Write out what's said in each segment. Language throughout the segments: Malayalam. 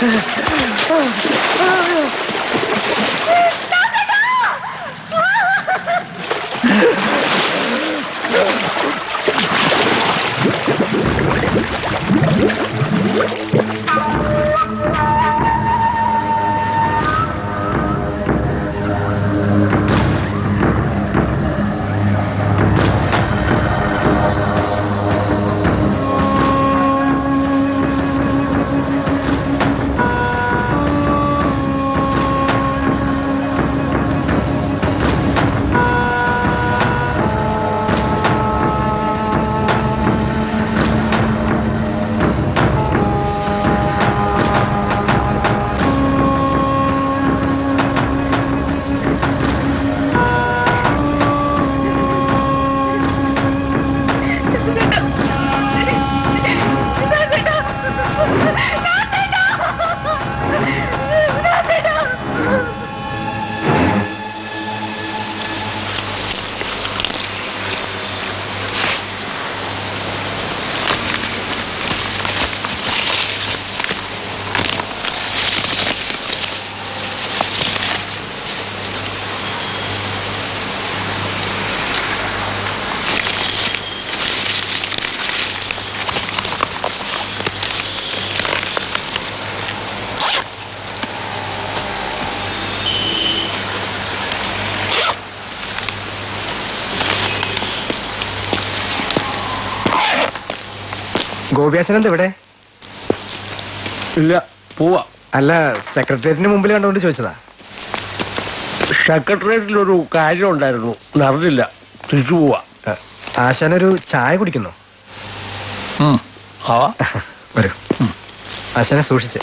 ഗോപിയാശനന്ത് ഇവിടെ ഇല്ല പോവാ അല്ല സെക്രട്ടേറിയറ്റിന് മുമ്പിൽ കണ്ടുകൊണ്ട് ചോദിച്ചതാ സെക്രട്ടേറിയറ്റിലൊരു കാര്യം ഉണ്ടായിരുന്നു നടന്നില്ല തിരിച്ചു പോവാ ആശാനൊരു ചായ കുടിക്കുന്നു ആവാ വരൂ ആശാനെ സൂക്ഷിച്ച്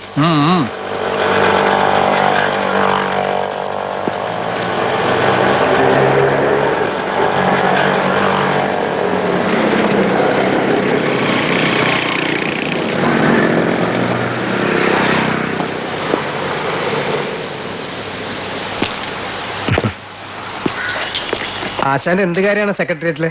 ആശാന്റെ എന്ത് കാര്യമാണ് സെക്രട്ടേറിയറ്റില്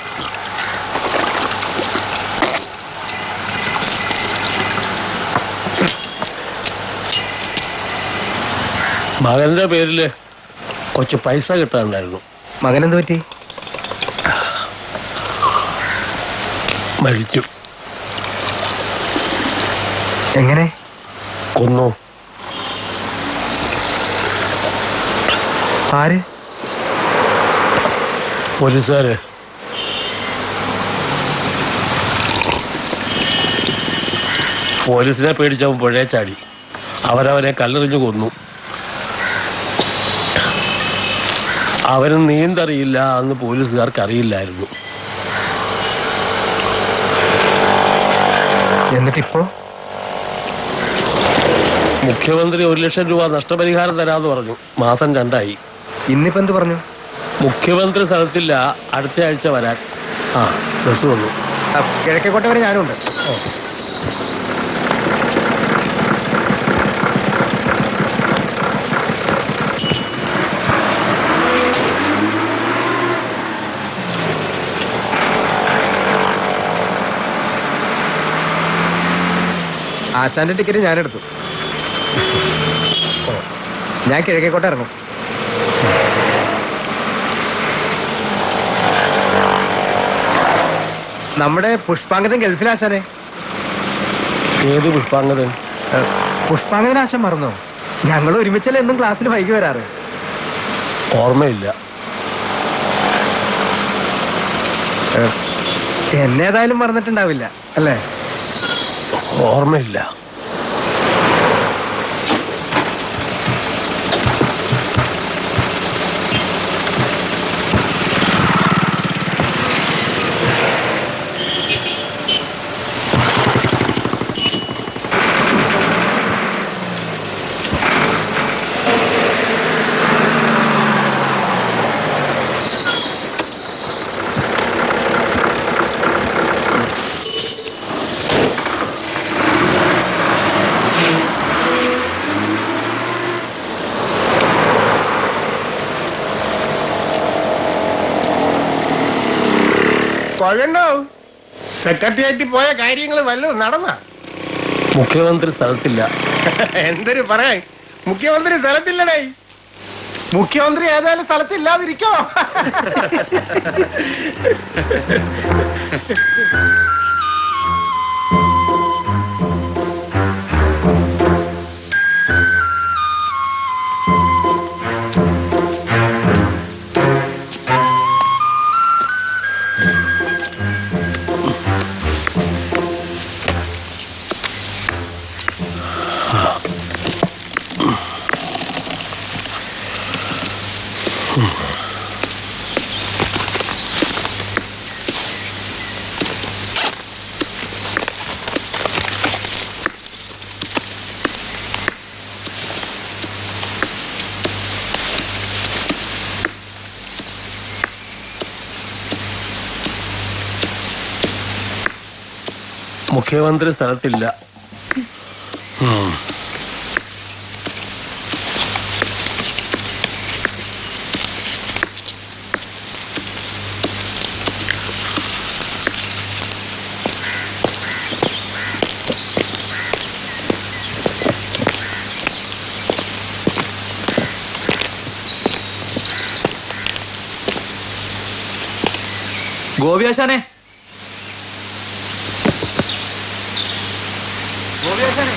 മകന്റെ പേരില് കുറച്ച് പൈസ കിട്ടാനുണ്ടായിരുന്നു മകൻ എന്ത് പറ്റി മരിച്ചു എങ്ങനെ കൊന്നു ആര് പോലീസുകാര് പോലീസിനെ പേടിച്ചവൻ പുഴയെ ചാടി അവരവനെ കല്ലെറിഞ്ഞു കൊന്നു അവന് നീന്തറിയില്ല എന്ന് പോലീസുകാർക്ക് അറിയില്ലായിരുന്നു എന്നിട്ടിപ്പോ മുഖ്യമന്ത്രി ഒരു ലക്ഷം രൂപ നഷ്ടപരിഹാരം തരാമെന്ന് പറഞ്ഞു മാസം രണ്ടായി ഇന്നിപ്പോ എന്ത് പറഞ്ഞു മുഖ്യമന്ത്രി സ്ഥലത്തില്ല അടുത്ത ആഴ്ച വരാൻ ആ ബസ് വന്നു ആ, കിഴക്കേക്കോട്ട വരെ ഞാനുണ്ട് ആശാന്റെ ടിക്കറ്റ് ഞാനെടുത്തു ഓ, ഞാൻ കിഴക്കേക്കോട്ട ഇറങ്ങും നമ്മുടെ പുഷ്പാങ്കതൻ ഗൾഫിൽ ആശാനെ ഏത് പുഷ്പാങ്കതൻ പുഷ്പാങ്കതൻ ആശാൻ മറന്നോ ഞങ്ങൾ ഒരുമിച്ചല്ലേ എന്നും ക്ലാസ്സിൽ വൈകി വരാറ് ഓർമ്മയില്ല എന്നെ ഏതായാലും മറന്നിട്ടുണ്ടാവില്ല അല്ലേ ഓർമ്മയില്ല കൊള്ളണ്ടോ സെക്രട്ടേറിയറ്റിൽ പോയ കാര്യങ്ങൾ വല്ലതും നടന്ന മുഖ്യമന്ത്രി സ്ഥലത്തില്ല എന്തൊരു പറയാ മുഖ്യമന്ത്രി സ്ഥലത്തില്ലടേ മുഖ്യമന്ത്രി ഏതായാലും സ്ഥലത്തില്ലാതിരിക്കോ മുഖ്യമന്ത്രി സ്ഥലത്തില്ല ഉം. ഗോപിയാശാനെ ഗോപിയാശാനെ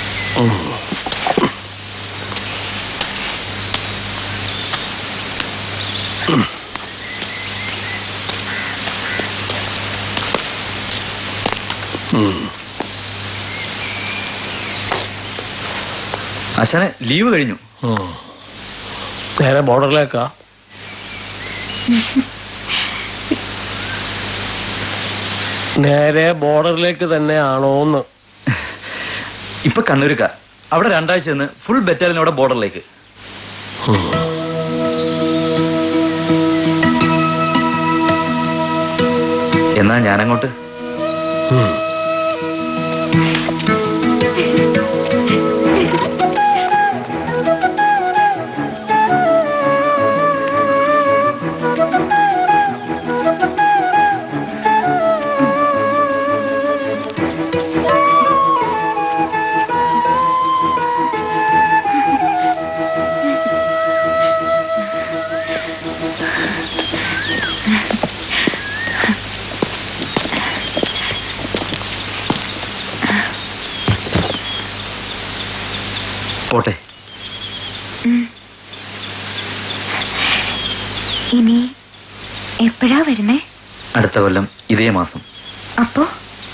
ആശാനെ ലീവ് കഴിഞ്ഞു ഉം. നേരെ ബോർഡറിലേക്കാ നേരെ ബോർഡറിലേക്ക് തന്നെയാണോന്ന് ഇപ്പൊ കണ്ണൂരുക്ക അവിടെ രണ്ടാഴ്ച നിന്ന് ഫുൾ ബറ്റാലിയനോടെ ബോർഡറിലേക്ക് എന്നാ ഞാനങ്ങോട്ട് ഉം. പോട്ടെ ഇനി എപ്പോഴാ വരുന്നേ അടുത്ത കൊല്ലം ഇതേ മാസം അപ്പോ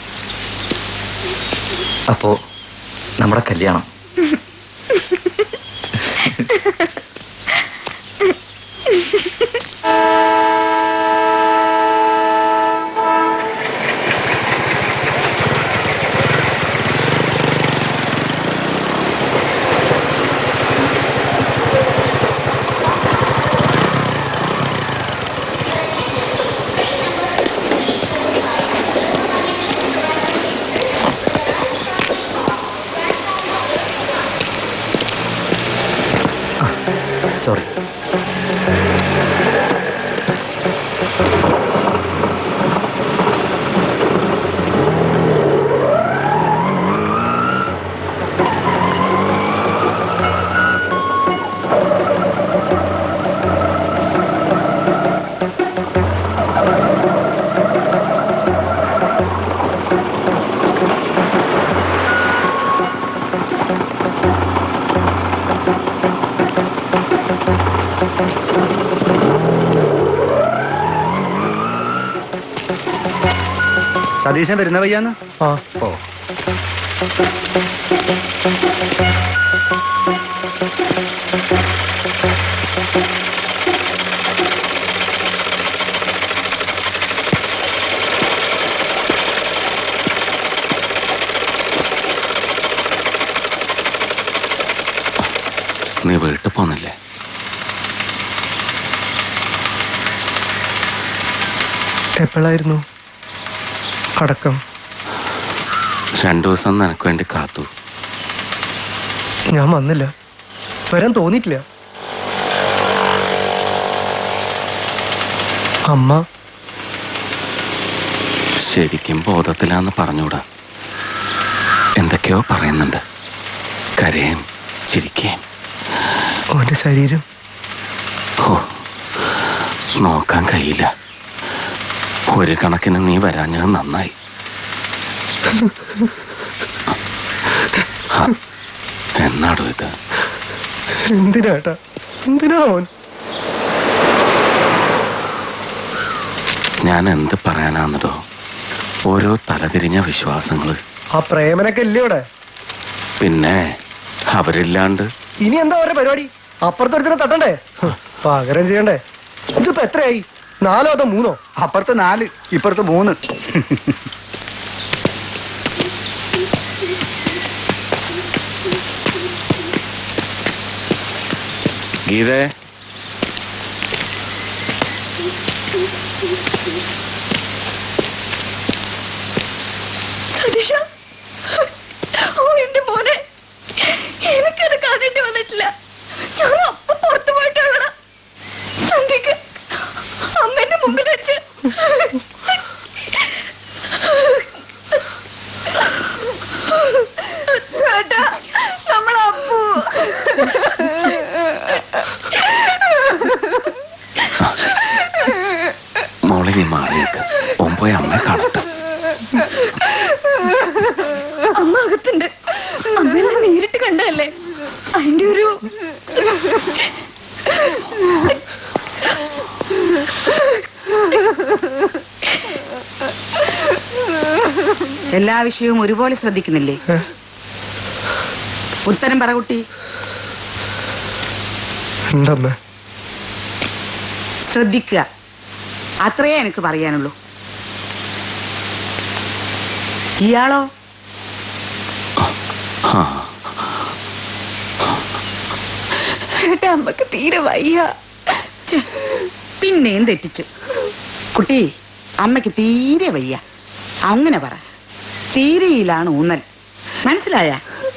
അപ്പോ നമ്മുടെ കല്യാണം സോറി സതീശൻ വരുന്ന വയ്യാന്ന് ആ ഓ നീ വീട്ടിൽ പോന്നില്ലേ എപ്പോഴായിരുന്നു അടക്കം രണ്ടു ദിവസം നിനക്ക് വേണ്ടി കാത്തു ഞാൻ വന്നില്ല വരാൻ തോന്നിയിട്ടില്ല അമ്മ ശരിക്കും ബോധത്തിലാന്ന് പറഞ്ഞൂടാ എന്തൊക്കെയോ പറയുന്നുണ്ട് കരയും ചിരിക്കുകയും ഓന്റെ ശരീരം ഓ നോക്കാൻ കഴിയില്ല ഒരു കണക്കിന് നീ വരാഞ്ഞത് നന്നായി ഹ, എന്നാടോ ഇത് എന്തിനാട്ടാ എന്തിനാ ഓൻ ഞാൻ എന്ത് പറയാനാന്നിടോ ഓരോ തലതിരിഞ്ഞ വിശ്വാസങ്ങള് ആ പ്രേമനൊക്കെ ഇല്ലേ ഇവിടെ പിന്നെ അവരില്ലാണ്ട് ഇനി എന്താ ഓരോ പരിപാടി അപ്പുറത്തൊരുത്തിനെ തട്ടണ്ടേ ഹ്, പകരം ചെയ്യണ്ടേ ഇതിപ്പോ എത്രയായി നാലോ അതോ മൂന്നോ അപ്പുറത്ത് നാല് ഇപ്പുറത്ത് മൂന്ന് ഗീതേ സതീഷ ഓ എന്റെ മോനെ എനിക്കത് കാണേണ്ടി വന്നിട്ടില്ല ഞാൻ അപ്പൊ പുറത്തു പോയിട്ടുള്ളടാ സന്ധ്യക്ക് അമ്മേന്റെ മുമ്പിൽ വെച്ച് ചേട്ടാ നമ്മളപ്പൂ മോളെ നീ മാറിയേക്ക് ഓൻ പോയി അമ്മയെ കാണട്ടെ അമ്മ അകത്തുണ്ട് അമ്മേനെ നേരിട്ട് കണ്ടതല്ലേ അതിന്റെ ഒരു എല്ലാ വിഷയവും ഒരുപോലെ ശ്രദ്ധിക്കുന്നില്ലേ ഉത്തരം പറ കുട്ടി ഉണ്ടമ്മേ ശ്രദ്ധിക്കുക അത്രയേ എനിക്ക് പറയാനുള്ളൂ ഇയാളോ ആ ചേട്ടാ അമ്മക്ക് തീരെ വയ്യ ഛെ, പിന്നെയും തെറ്റിച്ചു കുട്ടി അമ്മയ്ക്ക് തീരെ വയ്യ അങ്ങനെ പറ തീരെയിലാണ് ഊന്നൽ മനസ്സിലായ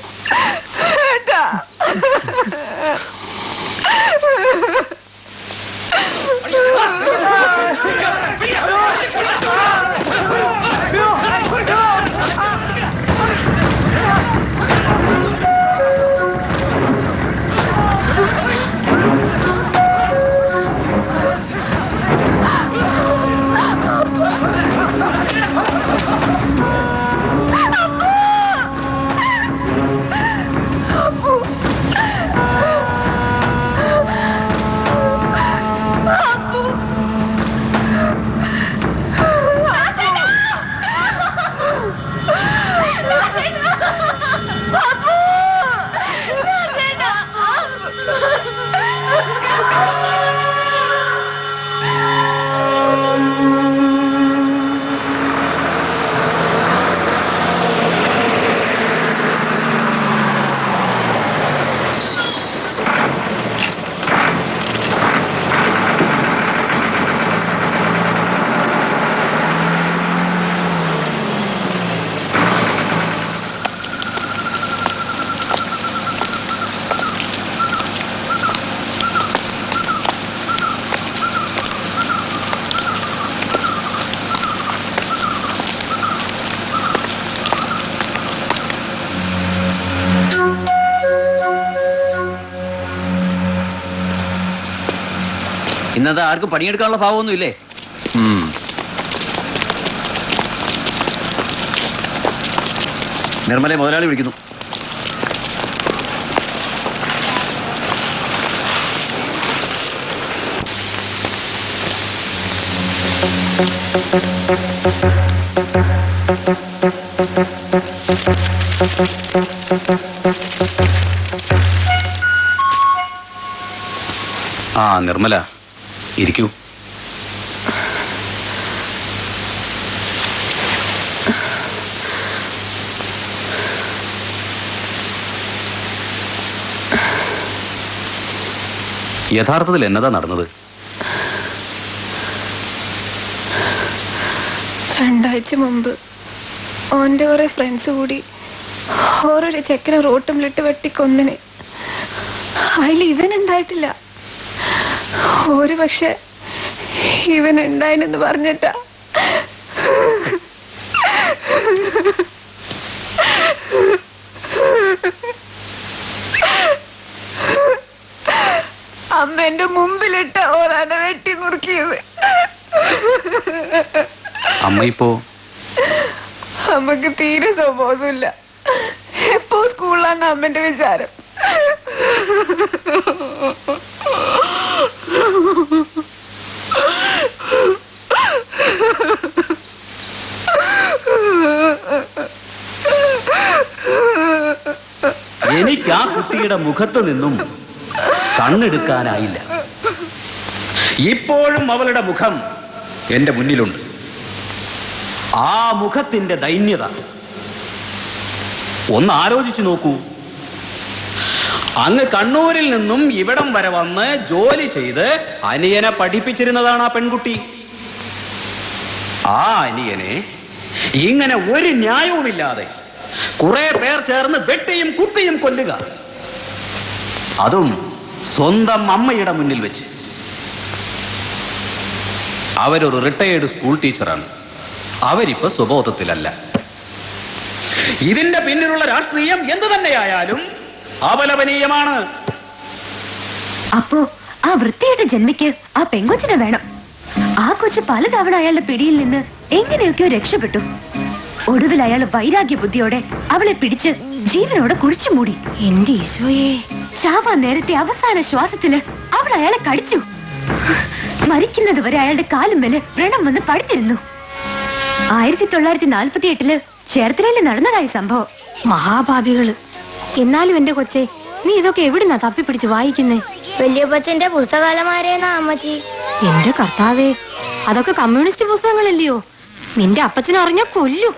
ഇന്നത്തെ ആർക്കും പണിയെടുക്കാനുള്ള ഭാവമൊന്നും ഇല്ലേ ഉം. നിർമ്മലെ മുതലാളി വിളിക്കുന്നു ആ നിർമ്മല ഇരിക്കൂ യഥാർത്ഥത്തിൽ എന്നതാ നടന്നത് രണ്ടാഴ്ച മുമ്പ് ഓന്റെ കുറെ ഫ്രണ്ട്സ് കൂടി ഓരോരു ചെക്കനെ റോട്ടുമിലിട്ട് വെട്ടിക്കൊന്നിന് അതിൽ ഇവൻ ഉണ്ടായിട്ടില്ല ഒരു പക്ഷെ ഇവൻ ഉണ്ടായിനെന്ന് പറഞ്ഞിട്ടാ അമ്മ ഇപ്പോ അമ്മക്ക് തീരെ സ്വബോധമില്ല എപ്പോ സ്കൂളിലാണ് അമ്മന്റെ വിചാരം എനിക്ക് ആ കുട്ടിയുടെ മുഖത്ത് നിന്നും കണ്ണെടുക്കാനായില്ല ഇപ്പോഴും അവളുടെ മുഖം എന്റെ മുന്നിലുണ്ട് ആ മുഖത്തിന്റെ ദൈന്യത ഒന്ന് ആലോചിച്ചു നോക്കൂ അങ്ങ് കണ്ണൂരിൽ നിന്നും ഇവിടം വരെ വന്ന് ജോലി ചെയ്ത് അനിയനെ പഠിപ്പിച്ചിരുന്നതാണ് ആ പെൺകുട്ടി ആ അനിയനെ ഇങ്ങനെ ഒരു ന്യായവുമില്ലാതെ കുറെ പേർ ചേർന്ന് വെട്ടിയും കുത്തിയും കൊല്ലുക അതും സ്വന്തം അമ്മയുടെ മുന്നിൽ വെച്ച് അവരൊരു റിട്ടയേർഡ് സ്കൂൾ ടീച്ചറാണ് അവരിപ്പോ സ്വബോധത്തിലല്ല ഇതിന്റെ പിന്നിലുള്ള രാഷ്ട്രീയം എന്തു തന്നെയായാലും അപലപനീയമാണ് അപ്പോ ആ വൃത്തിയുടെ ജന്മിക്ക് ആ പെങ്കൊച്ചിനെ വേണം ആ കൊച്ചു പലതവണ അയാളുടെ പിടിയിൽ നിന്ന് എങ്ങനെയൊക്കെയോ രക്ഷപ്പെട്ടു ഒടുവിൽ അയാൾ വൈരാഗ്യ ബുദ്ധിയോടെ അവളെ പിടിച്ച് ജീവനോടെ കുഴിച്ചു മൂടി എന്റെ ഈശോയെ ചാവാൻ നേരത്തെ അവസാന ശ്വാസത്തില് അവൾ അയാളെ കടിച്ചു മരിക്കുന്നത് വരെ അയാളുടെ കാലും മേല് വ്രണം വന്ന് പടുത്തിരുന്നു ആയിരത്തി തൊള്ളായിരത്തി നാൽപ്പത്തി എട്ടില് ചേർത്തലയിൽ നടന്നതായി സംഭവം മഹാഭാപികള് എന്നാലും എന്റെ കൊച്ചെ നീ ഇതൊക്കെ എവിടുന്നാ തപ്പിപ്പിടിച്ച് വായിക്കുന്നേ വല്യപ്പച്ചന്റെ പുസ്തകാലമാരേന്നാ അമ്മച്ചി എന്റെ കർത്താവേ അതൊക്കെ കമ്മ്യൂണിസ്റ്റ് പുസ്തകങ്ങളല്ലയോ നിന്റെ അപ്പച്ചനെ അറിഞ്ഞ കൊല്ലും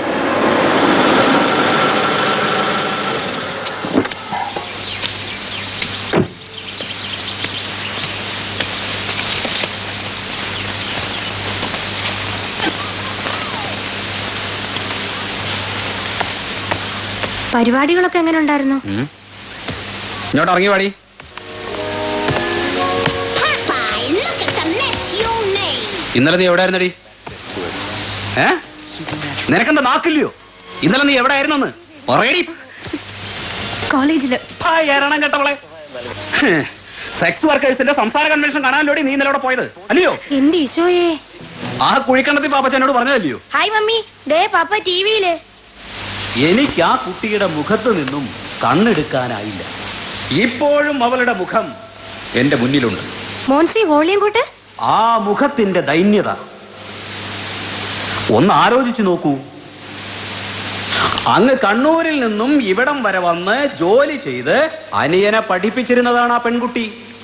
പരിപാടികളൊക്കെ എങ്ങനെ ഉണ്ടായിരുന്നു ഉം. ഇങ്ങോട്ട് ഇറങ്ങി പാടി ഇന്നലെ നീ എവിടെ ആയിരുന്നടി ഏ നിനക്കെന്താ നാക്കില്ലയോ ഇന്നലെ നീ എവിടെ ആയിരുന്നെന്ന് പറയടി കോളേജില് എരണം കേട്ടവളെ സെക്സ് വർക്കേഴ്സിന്റെ സംസ്ഥാന കൺവെൻഷൻ കാണാനല്ലോടി നീ ഇന്നലെ അവിടെ പോയത് അല്ലയോ എന്റെ ഈശോയെ ആ കുഴിക്കണ്ടത്തി പാപ്പച്ചനോട് പറഞ്ഞതല്ലയോ ഹായ് മമ്മി ദേ പാപ്പ ടിവിയില് എനിക്ക് ആ കുട്ടിയുടെ മുഖത്ത് നിന്നും കണ്ണെടുക്കാനായില്ല ഇപ്പോഴും അവളുടെ മുഖം എന്റെ മുന്നിലുണ്ട് മോൻസി വോളിയം കൂട്ട് ആ മുഖത്തിന്റെ ദൈന്യത ഒന്ന് ആലോചിച്ചു നോക്കൂ അങ്ങ് കണ്ണൂരിൽ നിന്നും ഇവിടം വരെ വന്ന് ജോലി ചെയ്ത് അനിയനെ പഠിപ്പിച്ചിരുന്നതാണ് ആ പെൺകുട്ടി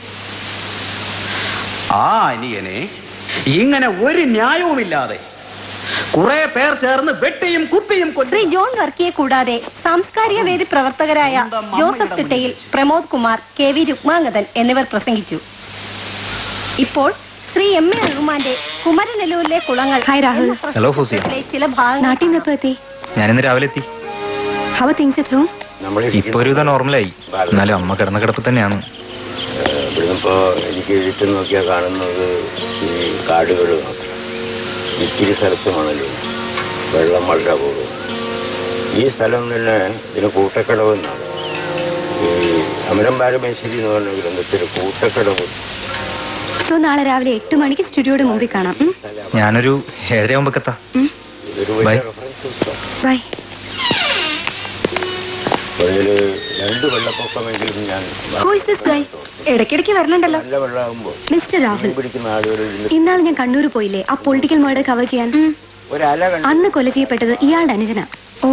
ആ അനിയനെ ഇങ്ങനെ ഒരു ന്യായവുമില്ലാതെ കുറെ പേർ ചേർന്ന് വെട്ടിയും കുത്തിയും കൊല്ലും ശ്രീ ജോൺ വർക്കിയെ കൂടാതെ സാംസ്കാരിക വേദി പ്രവർത്തകരായ ജോസഫ് തിട്ടയിൽ പ്രമോദ് കുമാർ കെ വി രുക്മാംഗതൻ എന്നിവർ പ്രസംഗിച്ചു ഇപ്പോൾ ശ്രീ എം എ റഹ്മാന്റെ കുമരനെല്ലൂരിലെ കുളങ്ങൾ ഹായ് രാഹുൽ. എന്ന ഹലോ ഫൂസിയ. പ്രസിദ്ധത്തിലെ ചില ഭാഗങ്ങൾ നാട്ടിൽ നിന്ന് എപ്പോ എത്തി ഞാനിന്ന് രാവിലെ എത്തി ഹവ തിങ്സ് അറ്റ് ഹോം ഇപ്പൊ ഒരു വിധം നോർമലായി എന്നാലും അമ്മ കിടന്ന കിടപ്പ് തന്നെയാണ് ഇവിടുന്നിപ്പോ എനിക്ക് ചുറ്റും നോക്കിയാൽ കാണുന്നത് ഈ കാടുകൾ മാത്രം ഇത്തിരി സ്ഥലത്തുമാണല്ലോ വെള്ളം വളരെ അപൂർവം ഈ സ്ഥലം തന്നെ ഇതിന് കൂട്ടക്കടവ് എന്നാണ് ഈ അമരം പാരമേശ്വരി എന്ന് പറഞ്ഞ ഗ്രന്ഥത്തിൽ കൂട്ടക്കടവ് സോ നാളെ രാവിലെ എട്ട് മണിക്ക് സ്റ്റുഡിയോയുടെ മുമ്പിൽ കാണാം ഉം? ഞാനൊരു ഏഴര ആകുമ്പോ ഇതൊരു ബൈ. വലിയ റെഫറൻസ് പുസ്തകം ബൈ അതില് രണ്ട് വെള്ളപ്പൊക്കമെങ്കിലും ഞാൻ ഹൂ ഇസ് ദിസ് ഗൈ ഇടയ്ക്കിടയ്ക്ക് വരണുണ്ടല്ലോ നല്ല വെള്ളമാകുമ്പോൾ മിസ്റ്റർ രാഹുൽ മീൻ പിടിക്കുന്ന ആളുകൾ ഇന്നാൾ ഞാൻ കണ്ണൂർ പോയില്ലേ ആ പൊളിറ്റിക്കൽ മർഡർ കവർ ചെയ്യാൻ ഒരല കണ്ട് അന്ന് കൊല ചെയ്യപ്പെട്ടത് ഇയാളുടെ അനുജന ഓ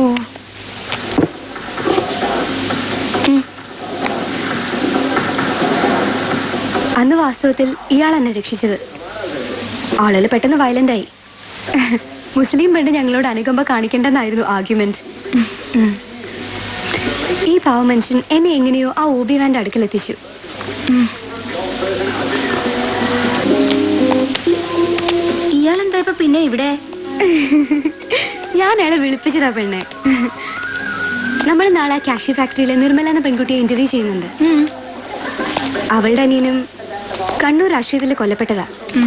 അന്ന് വാസ്തവത്തിൽ ഇയാൾ എന്നെ രക്ഷിച്ചത് ആളുകൾ പെട്ടെന്ന് വയലന്റ് ആയി മുസ്ലിം പെണ്ണ് ഞങ്ങളോട് അനുകമ്പ കാണിക്കേണ്ടെന്നായിരുന്നു ആർഗ്യുമെന്റ് ഈ പാവ മനുഷ്യൻ എന്നെ എങ്ങനെയോ ആ ഓബി വാന്റെ അടുക്കൽ എത്തിച്ചു ഉം. ഇയാളെന്താ ഇപ്പൊ പിന്നെ ഇവിടെ ഞാൻ അയാളെ വിളിപ്പിച്ചതാ പെണ്ണെ നമ്മൾ നാളെ കാഷ്യൂ ഫാക്ടറിയിലെ നിർമ്മല എന്ന പെൺകുട്ടിയെ ഇന്റർവ്യൂ ചെയ്യുന്നുണ്ട് അവളുടെ അനിയനും കണ്ണൂർ രാഷ്ട്രീയത്തിൽ കൊല്ലപ്പെട്ടതാ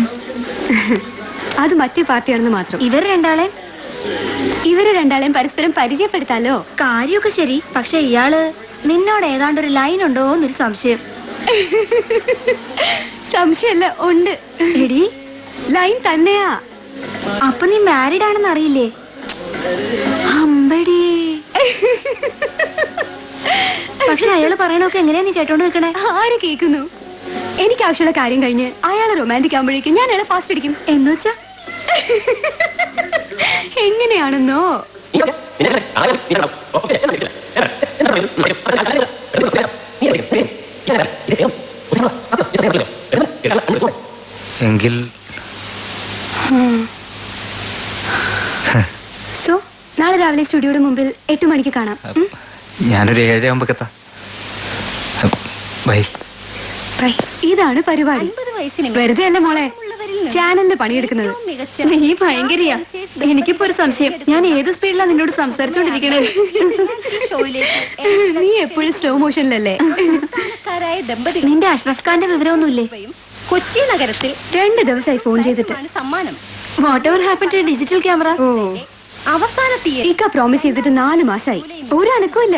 അത് മറ്റേ പാർട്ടിയാണെന്ന് മാത്രം ഇവർ രണ്ടാളെ ഇവരെ രണ്ടാളെയും പരസ്പരം പരിചയപ്പെടുത്താലോ കാര്യമൊക്കെ ശരി പക്ഷെ ഇയാള് നിന്നോട് ഏതാണ്ട് ഒരു ലൈൻ ഉണ്ടോ എന്നൊരു സംശയം സംശയമല്ല ഉണ്ട് എടി ലൈൻ തന്നെയാ അപ്പൊ നീ മാരീഡ് ആണെന്ന് അറിയില്ലേ അമ്പടി പക്ഷെ അയാള് പറയണൊക്കെ എങ്ങനെയാ നീ കേട്ടോണ്ട് നിൽക്കണേ ആര് കേൾക്കുന്നു എനിക്ക് ആവശ്യമുള്ള കാര്യം കഴിഞ്ഞ് അയാളെ റൊമാൻറ്റിക് ആകുമ്പോഴേക്കും ഞാൻ അയാളെ ഫാസ്റ്റ് അടിക്കും എന്നുവെച്ചാ എങ്ങനെയാണെന്നോ എങ്കിൽ സോ നാളെ രാവിലെ സ്റ്റുഡിയോയുടെ മുമ്പിൽ എട്ട് മണിക്ക് കാണാം ഉം? ഞാനൊരു ഏഴര ആകുമ്പോഴെത്താം ബൈ ബൈ. ഇതാണ് പരിപാടി വെറുതെ അല്ല മോളെ ചാനലിന് പണിയെടുക്കുന്നത് നീ ഭയങ്കരിയാ എനിക്കിപ്പോ ഒരു സംശയം ഞാൻ ഏത് സ്പീഡിലാ നിന്നോട് സംസാരിച്ചോണ്ടിരിക്കണേ നീ എപ്പോഴും സ്ലോ മോഷനിലല്ലേ ായ ദമ്പതികൾ നിന്റെ അഷ്റഫ് ഖാന്റെ വിവരമൊന്നുമില്ലേ കൊച്ചി നഗരത്തിൽ രണ്ട് ദിവസമായി ഫോൺ ചെയ്തിട്ട് സമ്മാനം whatever happen to digital camera ഓ അവസാന തീയതി ഇക്ക പ്രോമിസ് ചെയ്തിട്ട് നാല് മാസായി ഒരു അനക്കമില്ല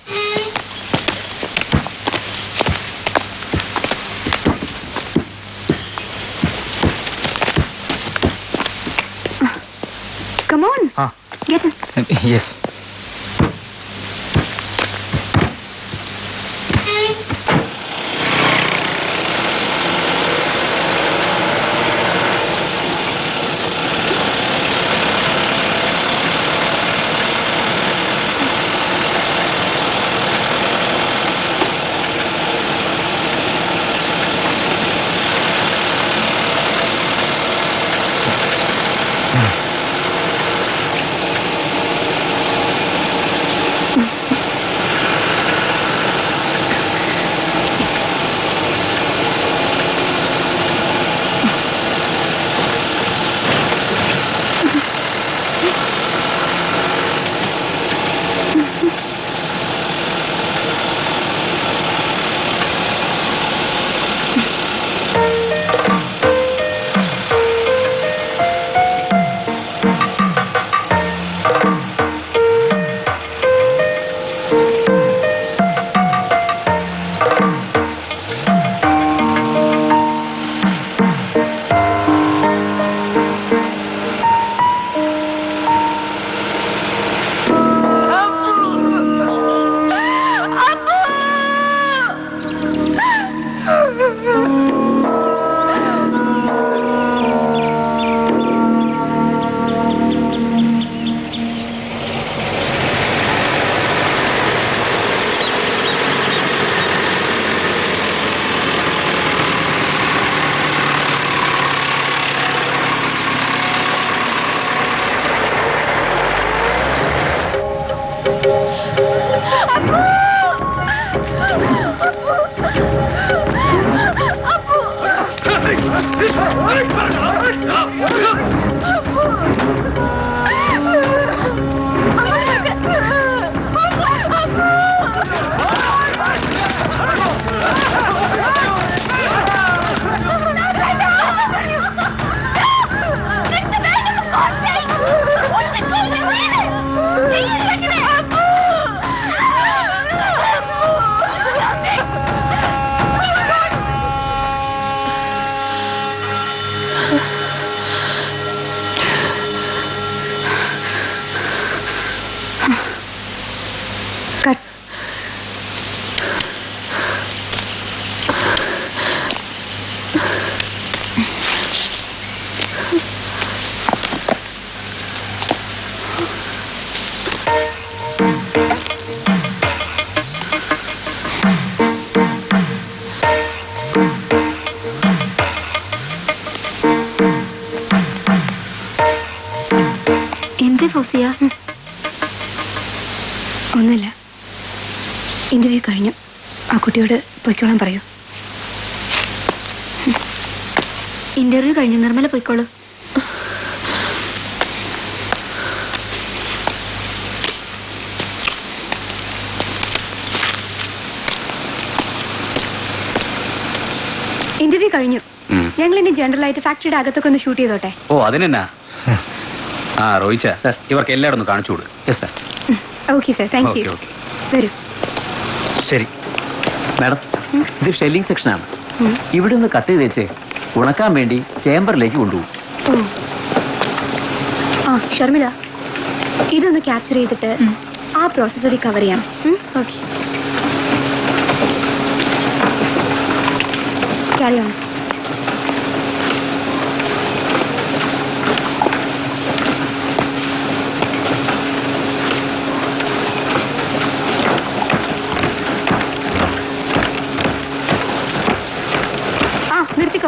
കമോൺ ആ ഗെറ്റ് യെസ് എന്തേ ഫൗസിയ ഒന്നുമില്ല ഇന്റർവ്യൂ കഴിഞ്ഞു ആ കുട്ടിയോട് പൊയ്ക്കോളാൻ പറയൂ ഇന്റർവ്യൂ കഴിഞ്ഞു നിർമ്മല പോയിക്കോളൂ ഇന്റർവ്യൂ കഴിഞ്ഞു ഉം. ഞങ്ങൾ ഇനി ജനറൽ ആയിട്ട് ഫാക്ടറിയുടെ അകത്തൊക്കെ ഒന്ന് ഷൂട്ട് ചെയ്തോട്ടെ ഓ അതിനെന്നാ ആ റോയിച്ച ഇവർക്ക് എല്ലായിടും ഒന്ന് കാണിച്ചു കൊടു yes sir okay sir thank you okay വരൂ ശരി മാഡം ഇത് ഷെല്ലിംഗ് സെക്ഷനാണ് ഉം. ഇവിടെ നിന്ന് കട്ട് ചെയ്ത് വെച്ച് ഉണക്കാൻ വേണ്ടി ചേംബറിലേക്ക് കൊണ്ടുപോകും ഓ ആ ഷർമിള ഇതൊന്ന് ക്യാപ്ചർ ചെയ്തിട്ട് ആ പ്രോസസ് കൂടി കവർ ചെയ്യാം ഓക്കെ ക്യാരി ഓൺ ആ നിർത്തിക്കോ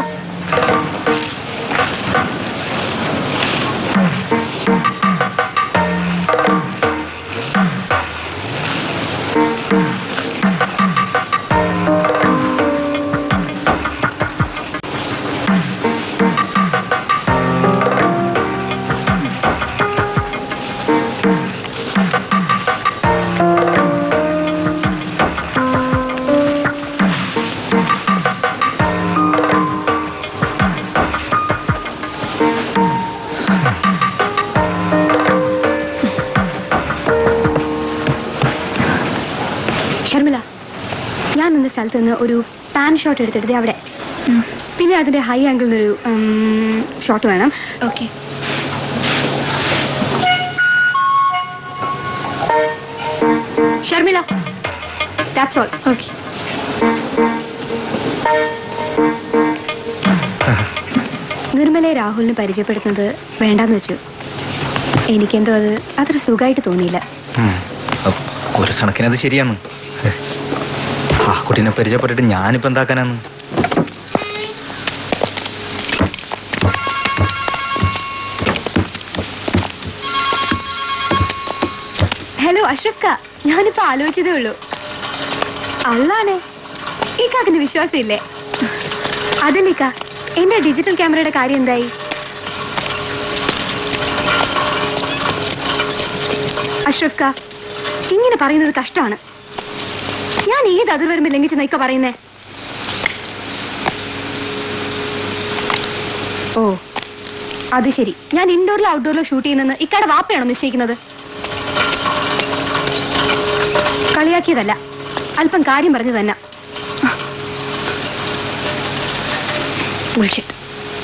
ഷർമിള ഞാൻ നിന്ന സ്ഥലത്ത് നിന്ന് ഒരു പാൻ ഷോട്ട് എടുത്തിട്ട് അവിടെ പിന്നെ അതിന്റെ ഹൈ ആംഗിൾ നിന്നൊരു ഷോട്ട് വേണം okay Sharmila that's all okay നിർമ്മലയെ രാഹുലിന് പരിചയപ്പെടുത്തുന്നത് വേണ്ടാന്ന് വെച്ചു എനിക്കെന്തോ അത് അത്ര സുഖമായിട്ട് തോന്നിയില്ല ഉം. അപ്പ് ഒരു കണക്കിന് അത് ശരിയാണ് ആ കുട്ടീനെ പരിചയപ്പെട്ടിട്ട് ഞാനിപ്പോ എന്താക്കാനാന്ന് ഹലോ അഷ്റഫ് ക ഞാനിപ്പോ ആലോചിച്ചതേ ഉള്ളൂ അള്ളാണേ ഈ കാക്കിന് വിശ്വാസമില്ലേ അതല്ലേക്ക എന്റെ ഡിജിറ്റൽ ക്യാമറയുടെ കാര്യം എന്തായി അഷ്റഫ് ക ഇങ്ങനെ പറയുന്നത് കഷ്ടമാണ് ഞാൻ ഏത് അതിർവരുമ്പ് ലംഘിച്ചെന്ന ഇക്ക പറയുന്നേ ഓ അത് ശരി ഞാൻ ഇൻഡോറിലോ ഔട്ട്ഡോറിലോ ഷൂട്ട് ചെയ്യുന്നെന്ന് ഇക്കയുടെ വാപ്പയാണോ നിശ്ചയിക്കുന്നത് കളിയാക്കിയതല്ല അല്പം കാര്യം പറഞ്ഞു തന്നെ Bullshit.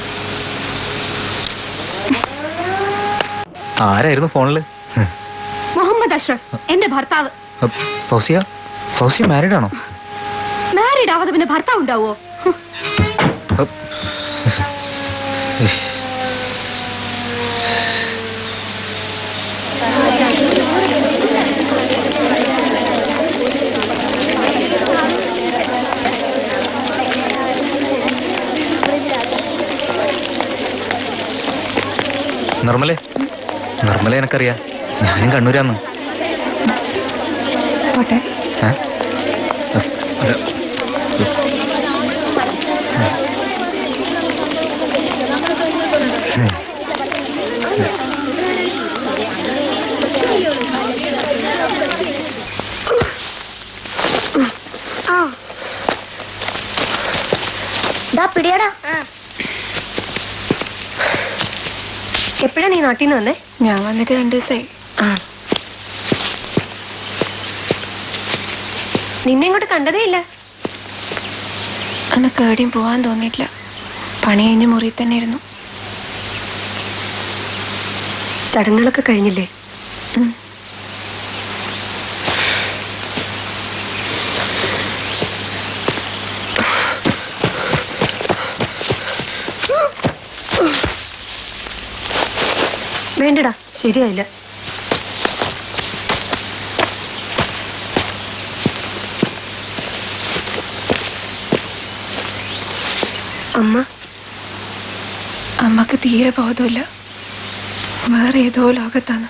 ആരായിരുന്നു ഫോണില് മുഹമ്മദ് അഷ്റഫ് എന്റെ ഭർത്താവ് അപ്പ് ഫൗസിയ ഫൗസിയ മാരീഡ് ആണോ മാരീഡ് ആവാതെ പിന്നെ ഭർത്താവ് ഉണ്ടാവോ അപ്പ് ഇഷ്. നിർമ്മലേ നിർമ്മല എനക്കറിയാം ഞാനും കണ്ണൂരാന്ന് പോട്ടെ ഏ? അല്ല, ഡാ പിടിയടാ എപ്പോഴാ നീ നാട്ടിൽ നിന്ന് വന്നേ ഞാൻ വന്നിട്ട് രണ്ടു ദിവസമായി ആ നിന്നെ ഇങ്ങോട്ട് കണ്ടതേ ഇല്ല എനക്ക് എവിടെയും പോവാൻ തോന്നിയിട്ടില്ല പണി കഴിഞ്ഞ് മുറിയിൽ തന്നെ ഇരുന്നു ചടങ്ങുകളൊക്കെ കഴിഞ്ഞില്ലേ വേണ്ടടാ ശരിയായില്ല അമ്മ അമ്മക്ക് തീരെ ബോധമില്ല വേറെ ഏതോ ലോകത്താണ്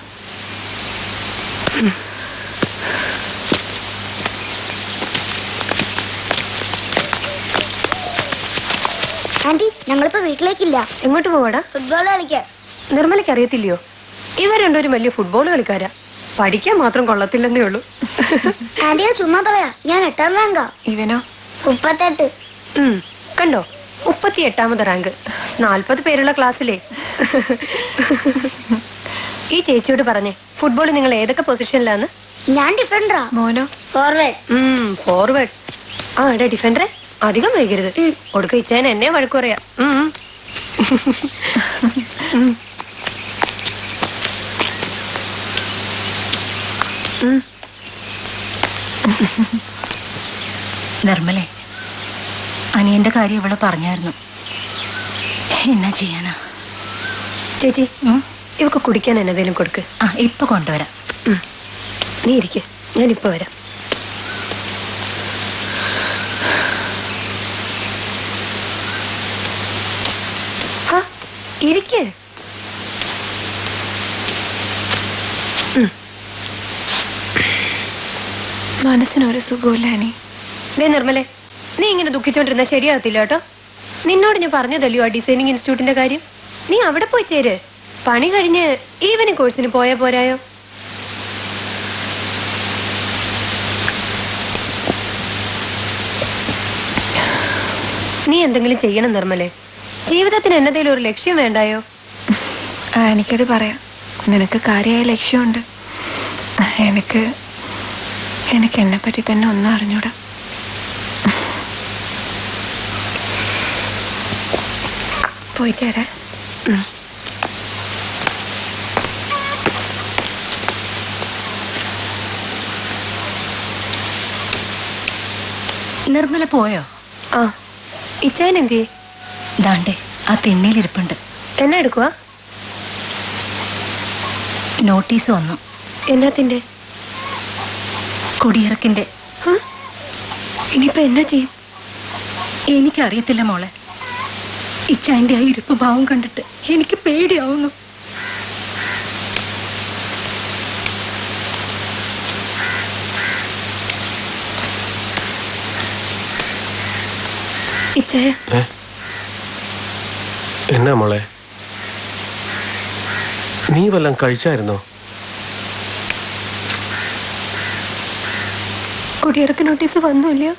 ആന്റി ഞങ്ങളിപ്പോ വീട്ടിലേക്കില്ല എങ്ങോട്ട് പോവാടാ ഫുട്ബോൾ കളിക്കാൻ നിർമ്മലയ്ക്ക് അറിയത്തില്ലയോ ഇവർ രണ്ടുപേരും വലിയ ഫുട്ബോൾ കളിക്കാരാ പഠിക്കാൻ മാത്രം കൊള്ളത്തില്ലെന്നേ ഉള്ളൂ ആന്റി ഞാൻ ചുമ്മാ പറയാ ഞാൻ എട്ടാം റാങ്കാ ഇവനോ മുപ്പത്തെട്ട് ഉം, കണ്ടോ മുപ്പത്തി എട്ടാമത് റാങ്ക് നാൽപ്പത് പേരുള്ള ക്ലാസ്സിലെ ഈ ചേച്ചിയോട് പറഞ്ഞേ ഫുട്ബോൾ നിങ്ങൾ ഏതൊക്കെ പൊസിഷനിലാന്ന് ഞാൻ ഡിഫൻഡറാ മോനോ ഫോർവേഡ് ഫോർവേഡ് ആ എടാ ഡിഫൻഡറെ അധികം വൈകരുത് ഒടുക്ക ഇച്ചേനെ എന്നെ വഴക്കു പറയാം ഉം. ഉം. നിർമ്മലേ അനിയന്റെ കാര്യം ഇവള് പറഞ്ഞായിരുന്നു എന്നാ ചെയ്യാനാ ചേച്ചി ഇവക്ക് കുടിക്കാൻ എന്നതേലും കൊടുക്ക് ആ ഇപ്പൊ കൊണ്ടുവരാം നീ ഇരിക്കെ ഞാൻ ഇപ്പൊ വരാം ഹാ, ഇരിക്ക് ഉം. മനസ്സിനൊരു സുഖമില്ല അനി ദേ നിർമ്മലേ നീ ഇങ്ങനെ ദുഃഖിച്ചോണ്ടിരുന്ന ശരിയാകത്തില്ല കേട്ടോ നിന്നോട് ഞാൻ പറഞ്ഞതല്ലയോ ആ ഡിസൈനിങ് ഇൻസ്റ്റിറ്റ്യൂട്ടിന്റെ കാര്യം നീ അവിടെ പോയി ചേര് പണി കഴിഞ്ഞ് ഈവനിങ് കോഴ്സിന് പോയാ പോരായോ നീ എന്തെങ്കിലും ചെയ്യണം നിർമ്മലേ ജീവിതത്തിന് എന്നതേലും ഒരു ലക്ഷ്യം വേണ്ടായോ ആ എനിക്കത് പറയാം നിനക്ക് കാര്യമായ ലക്ഷ്യമുണ്ട് എനിക്ക് എനിക്ക് എന്നെ പറ്റി തന്നെ ഒന്നും അറിഞ്ഞൂടാ പോയിട്ട് വരാം നിർമ്മല പോയോ ആ ഇച്ചായൻ എന്തിയേ ദാണ്ടേ ആ തിണ്ണയിലിരിപ്പുണ്ട് എന്നെ എടുക്കുക നോട്ടീസ് വന്നു എന്നാത്തിന്റെ കുടിയിറക്കിന്റെ ഇനിയിപ്പോ എന്നാ ചെയ്യും എനിക്കറിയത്തില്ല മോളെ ഇച്ചായന്റെ ആ ഇരിപ്പ് ഭാവം കണ്ടിട്ട് എനിക്ക് പേടിയാവുന്നു ഇച്ചായ ഏ? എന്നാ മോളെ നീ വല്ലതും കഴിച്ചായിരുന്നോ കുടിയിറക്ക് നോട്ടീസ് വന്നില്ലയോ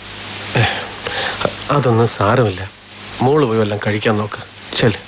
അതൊന്നും സാരമില്ല മോള് പോയി വല്ലതും കഴിക്കാൻ നോക്ക് ചെല്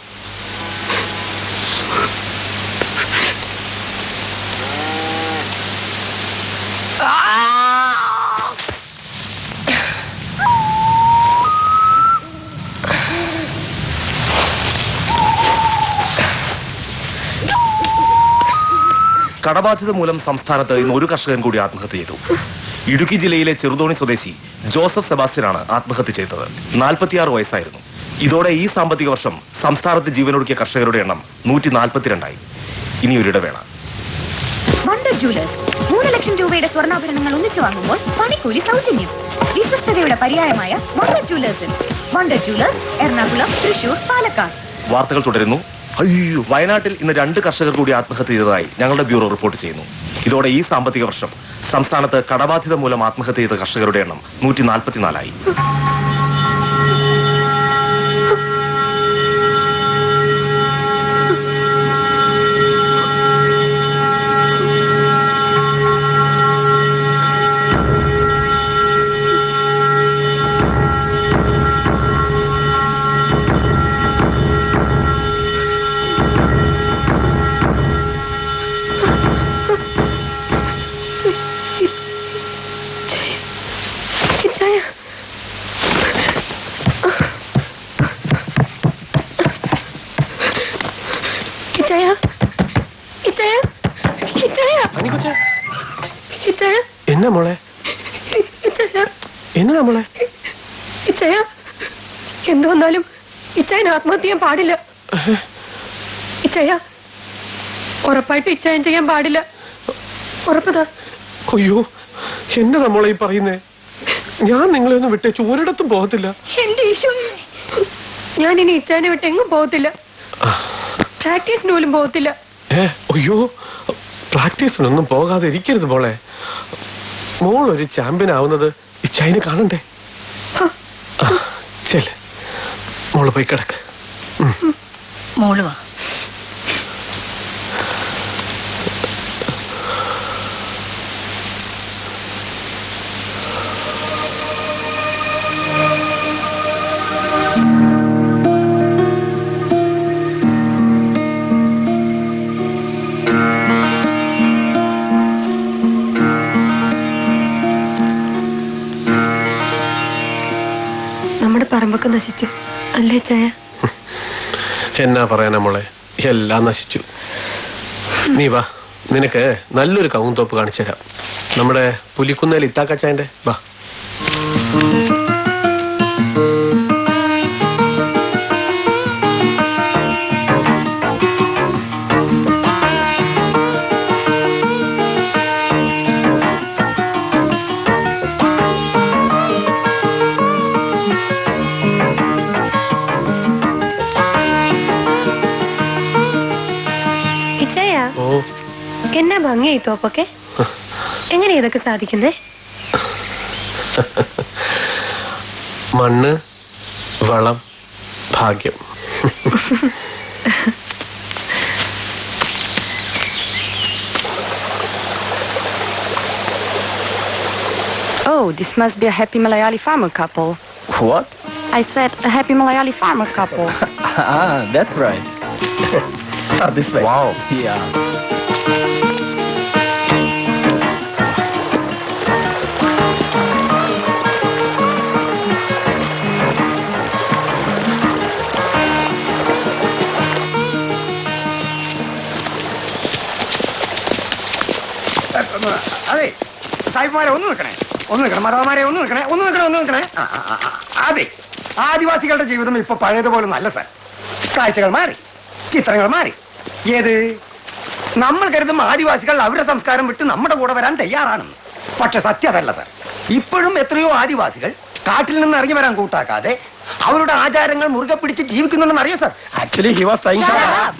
കടബാധ്യത മൂലം സംസ്ഥാനത്ത് ഇന്ന് ഒരു കർഷകൻ കൂടി ആത്മഹത്യ ചെയ്തു ഇടുക്കി ജില്ലയിലെ ചെറുതോണി സ്വദേശി ജോസഫ് സെബാസ്റ്റ്യനാണ് ആത്മഹത്യ ചെയ്തത് നാൽപ്പത്തിയാറ് വയസ്സായിരുന്നു ഇതോടെ ഈ സാമ്പത്തിക വർഷം സംസ്ഥാനത്ത് ജീവനൊടുക്കിയ കർഷകരുടെ എണ്ണം നൂറ്റി നാൽപ്പത്തിരണ്ടായി ഇനി ഒരിടവേള വണ്ടർ ജൂലേഴ്സ് മൂന്ന് ലക്ഷം രൂപയുടെ സ്വർണ്ണാഭരണങ്ങൾ ഒന്നിച്ചു വാങ്ങുമ്പോൾ പണിക്കൂലി സൗജന്യം വിശ്വസ്തതയുടെ പര്യായമായ വണ്ടർ ജൂലേഴ്സിൽ വണ്ടർ ജൂലേഴ്സ് എറണാകുളം തൃശൂർ പാലക്കാട് വാർത്തകൾ തുടരുന്നു അയ്യോ വയനാട്ടിൽ ഇന്ന് രണ്ട് കർഷകർ കൂടി ആത്മഹത്യ ചെയ്തതായി ഞങ്ങളുടെ ബ്യൂറോ റിപ്പോർട്ട് ചെയ്യുന്നു ഇതോടെ ഈ സാമ്പത്തിക വർഷം സംസ്ഥാനത്ത് കടബാധ്യത മൂലം ആത്മഹത്യ ചെയ്ത കർഷകരുടെ എണ്ണം നൂറ്റി നാൽപ്പത്തിനാലായി ഇച്ചായ ഇച്ചായ ഇച്ചായ ഇച്ചായ ഇച്ചായ എന്നാ മോളെ ഇച്ചായ എന്നതാ മോളെ ഇച്ചായ എന്തു വന്നാലും ഇച്ചായൻ ആത്മഹത്യ ചെയ്യാൻ പാടില്ല ഇച്ചായ ഉറപ്പായിട്ട് ഇച്ചായൻ ചെയ്യാൻ പാടില്ല ഉറപ്പതാ അയ്യോ എന്നതാ മോളെ ഈ പറയുന്നേ ഞാൻ നിങ്ങളെ ഒന്ന് വിട്ടേച്ചു ഒരിടത്തും പോകത്തില്ല എന്റെ ഈശോ ഞാൻ ഇനി ഇച്ചായനെ വിട്ട് എങ്ങും പോകത്തില്ല പ്രാക്ടീസിന് പോലും പോകത്തില്ല ഏ അയ്യോ പ്രാക്ടീസിനൊന്നും പോകാതെ ഇരിക്കരുത് മോളെ മോൾ ഒരു ചാമ്പ്യൻ ആവുന്നത് ഇച്ചായിനെ കാണണ്ടേ ആ, ചെല്ല് മോള് പോയി കിടക്ക് മോള് വാ നമ്മുടെ പറമ്പൊക്കെ നശിച്ചു അല്ലേ ചായ എന്നാ പറയാനാ മോളെ എല്ലാം നശിച്ചു നീ വാ നിനക്ക് നല്ലൊരു കവുന്തോപ്പ് കാണിച്ചു തരാം നമ്മുടെ പുലിക്കുന്നേൽ ഇത്താക്കച്ചായന്റെ വാ ഇച്ചയ ഓ എന്നാ ഭംഗിയായി തോപ്പൊക്കെ എങ്ങനെ ഇതൊക്കെ സാധിക്കുന്നേ മണ്ണ് വളം ഭാഗ്യം Oh, this must be a happy Malayali farmer couple. What? I said a happy Malayali farmer couple. ah, that's right. Sir, this way. Wow. Yeah. അതെ സായിപ്പ്മാരെ ഒന്ന് നിൽക്കണേ ഒന്ന് നിൽക്കണം മറവന്മാരെ ഒന്ന് നിൽക്കണേ ഒന്ന് നിൽക്കണേ ഒന്ന് നിൽക്കണേ ആ, ആ, ആ, ആ. അതെ ആദിവാസികളുടെ ജീവിതം ഇപ്പൊ പഴയതുപോലെ നല്ല സാർ കാഴ്ചകൾ മാറി ചിത്രങ്ങൾ മാറി ഏത് നമ്മൾ കരുതും ആദിവാസികൾ അവരുടെ സംസ്കാരം വിട്ട് നമ്മുടെ കൂടെ വരാൻ തയ്യാറാണെന്ന് പക്ഷെ സത്യം അതല്ല സാർ ഇപ്പോഴും എത്രയോ ആദിവാസികൾ കാട്ടിൽ നിന്ന് ഇറങ്ങി വരാൻ കൂട്ടാക്കാതെ അവരുടെ ആചാരങ്ങൾ മുറുകെ പിടിച്ച് ജീവിക്കുന്നുണ്ടെന്ന് അറിയാം sir actually he was trying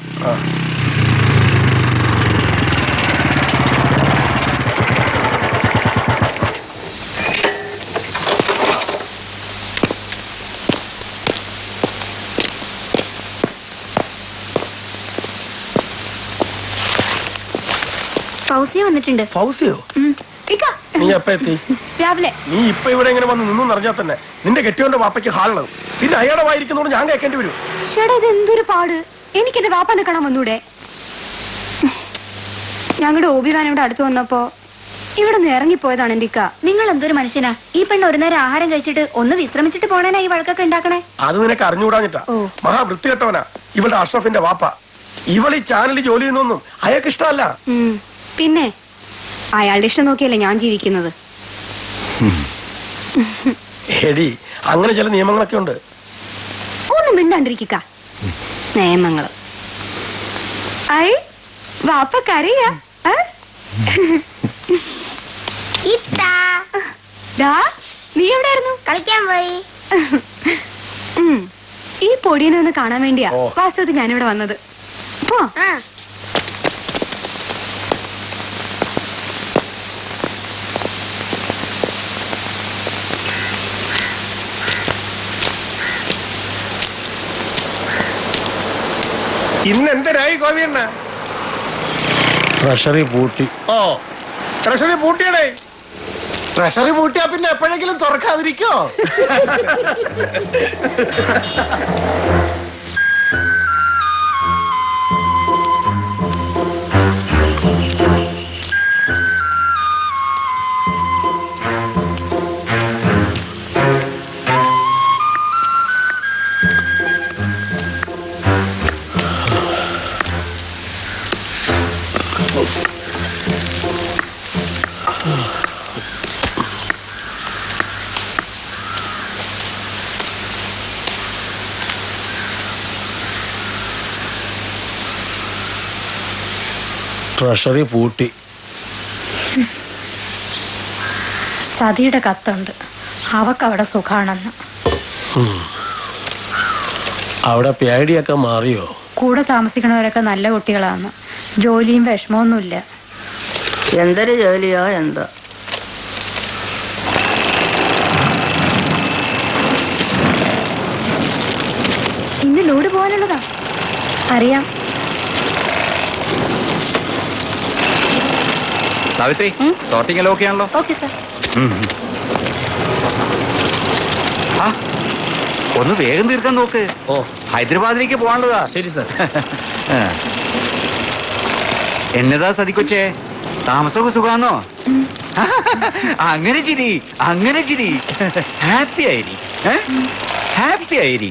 Fousiya വന്നിട്ടുണ്ട് ഫൗസിയോ ഇക്ക, നീ എപ്പ എത്തി രാവിലെ നീ ഇപ്പൊ ഇവിടെ എങ്ങനെ വന്ന് നിന്നു അറിഞ്ഞാൽ തന്നെ നിന്റെ കെട്ടിയോന്റെ വാപ്പയ്ക്ക് ഹാളുള്ളത് പിന്നെ അയാളുടെ വായിരിക്കുന്നോട് ഞാൻ കേൾക്കേണ്ടി വരും ചേട്ടാ ഇത് എന്തൊരു പാട് എനിക്ക് എന്റെ വാപ്പാനെ കാണാൻ വന്നൂടെ ഞങ്ങളുടെ ഓബി വാൻ ഇവിടെ അടുത്ത് വന്നപ്പോ ഇവിടെ നിന്ന് ഇറങ്ങിപ്പോയതാണ് എന്റെ ഇക്ക നിങ്ങൾ എന്തൊരു മനുഷ്യനാ ഈ പെണ്ണ് ഒരു നേരം ആഹാരം കഴിച്ചിട്ട് ഒന്ന് വിശ്രമിച്ചിട്ട് പോണേനാ ഈ വഴക്കൊക്കെ ഉണ്ടാക്കണേ അത് നിനക്ക് അറിഞ്ഞുകൂടാഞ്ഞിട്ടാ മഹാവൃത്തികെട്ടവനാ ഇവളുടെ അഷ്റഫിന്റെ വാപ്പ ഇവൾ ഈ ചാനലിൽ ജോലി ചെയ്യുന്നൊന്നും അയാൾക്ക് ഇഷ്ടമല്ല ഉം. പിന്നെ അയാളുടെ ഇഷ്ടം നോക്കിയല്ലേ ഞാൻ ജീവിക്കുന്നത് എടി അങ്ങനെ ചില നിയമങ്ങളൊക്കെ ഉണ്ട് ഒന്നും മിണ്ടാണ്ടിരിക്ക നിയമങ്ങള് ഐ വാപ്പ കരയാ ആ? ഡാ, നീ എവിടെയായിരുന്നു കളിക്കാൻ പോയി ഉം. ഈ പൊടിയനെ ഒന്ന് കാണാൻ വേണ്ടിയാ വാസ്തവത്തിൽ ഞാനിവിടെ വന്നത് പോ ഇന്ന് എന്തരായി ഗോപിയണ്ണ ട്രഷറി പൂട്ടി ഓ ട്രഷറി പൂട്ടിയടേ ട്രഷറി പൂട്ടിയാ പിന്നെ എപ്പോഴെങ്കിലും തുറക്കാതിരിക്കോ ട്രഷറി പൂട്ടി സതിയുടെ കത്തുണ്ട് അവക്കവിടെ സുഖാണെന്ന് ഉം. അവിടെ പേടിയൊക്കെ മാറിയോ കൂടെ താമസിക്കണവരൊക്കെ നല്ല കുട്ടികളാണ് ജോലിയും വിഷമമൊന്നുമില്ല എന്തൊരു ജോലിയോ എന്തോ ഇന്ന് ലോഡ് പോകാനുള്ളതാ അറിയാം സാവിത്രി സോർട്ടിംഗ് എല്ലാം ഓക്കെ ആണല്ലോ ഓക്കെ സാർ ഉം. ആ ഒന്ന് വേഗം തീർക്കാൻ നോക്ക് ഓ ഹൈദരാബാദിലേക്ക് പോകാനുള്ളതാ ശരി സാർ എന്നതാ സതിക്കൊച്ചേ താമസമൊക്കെ സുഖാന്നോ അങ്ങനെ ചിരി അങ്ങനെ ചിരി ഹാപ്പി ആയിരി ഹാപ്പി ആയിരി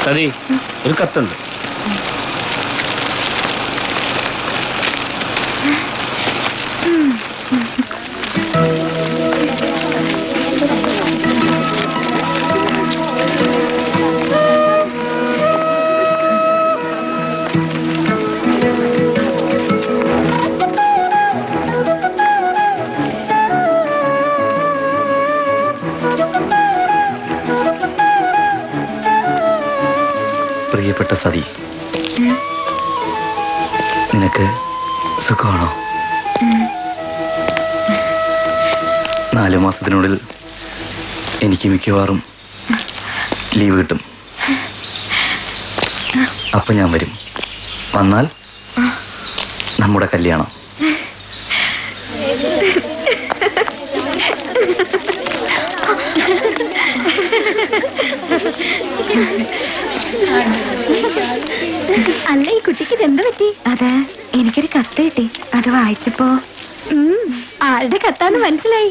സതി ഒരു കത്തുണ്ട് പ്രിയപ്പെട്ട സതി നിനക്ക് സുഖമാണോ നാലു മാസത്തിനുള്ളിൽ എനിക്ക് മിക്കവാറും ലീവ് കിട്ടും അപ്പൊ ഞാൻ വരും വന്നാൽ നമ്മുടെ കല്യാണം അല്ല ഈ കുട്ടിക്ക് ഇതെന്ത് പറ്റി അത് എനിക്കൊരു കത്ത് കിട്ടി അത് വായിച്ചപ്പോ ഉം, ആരുടെ കത്താന്ന് മനസ്സിലായി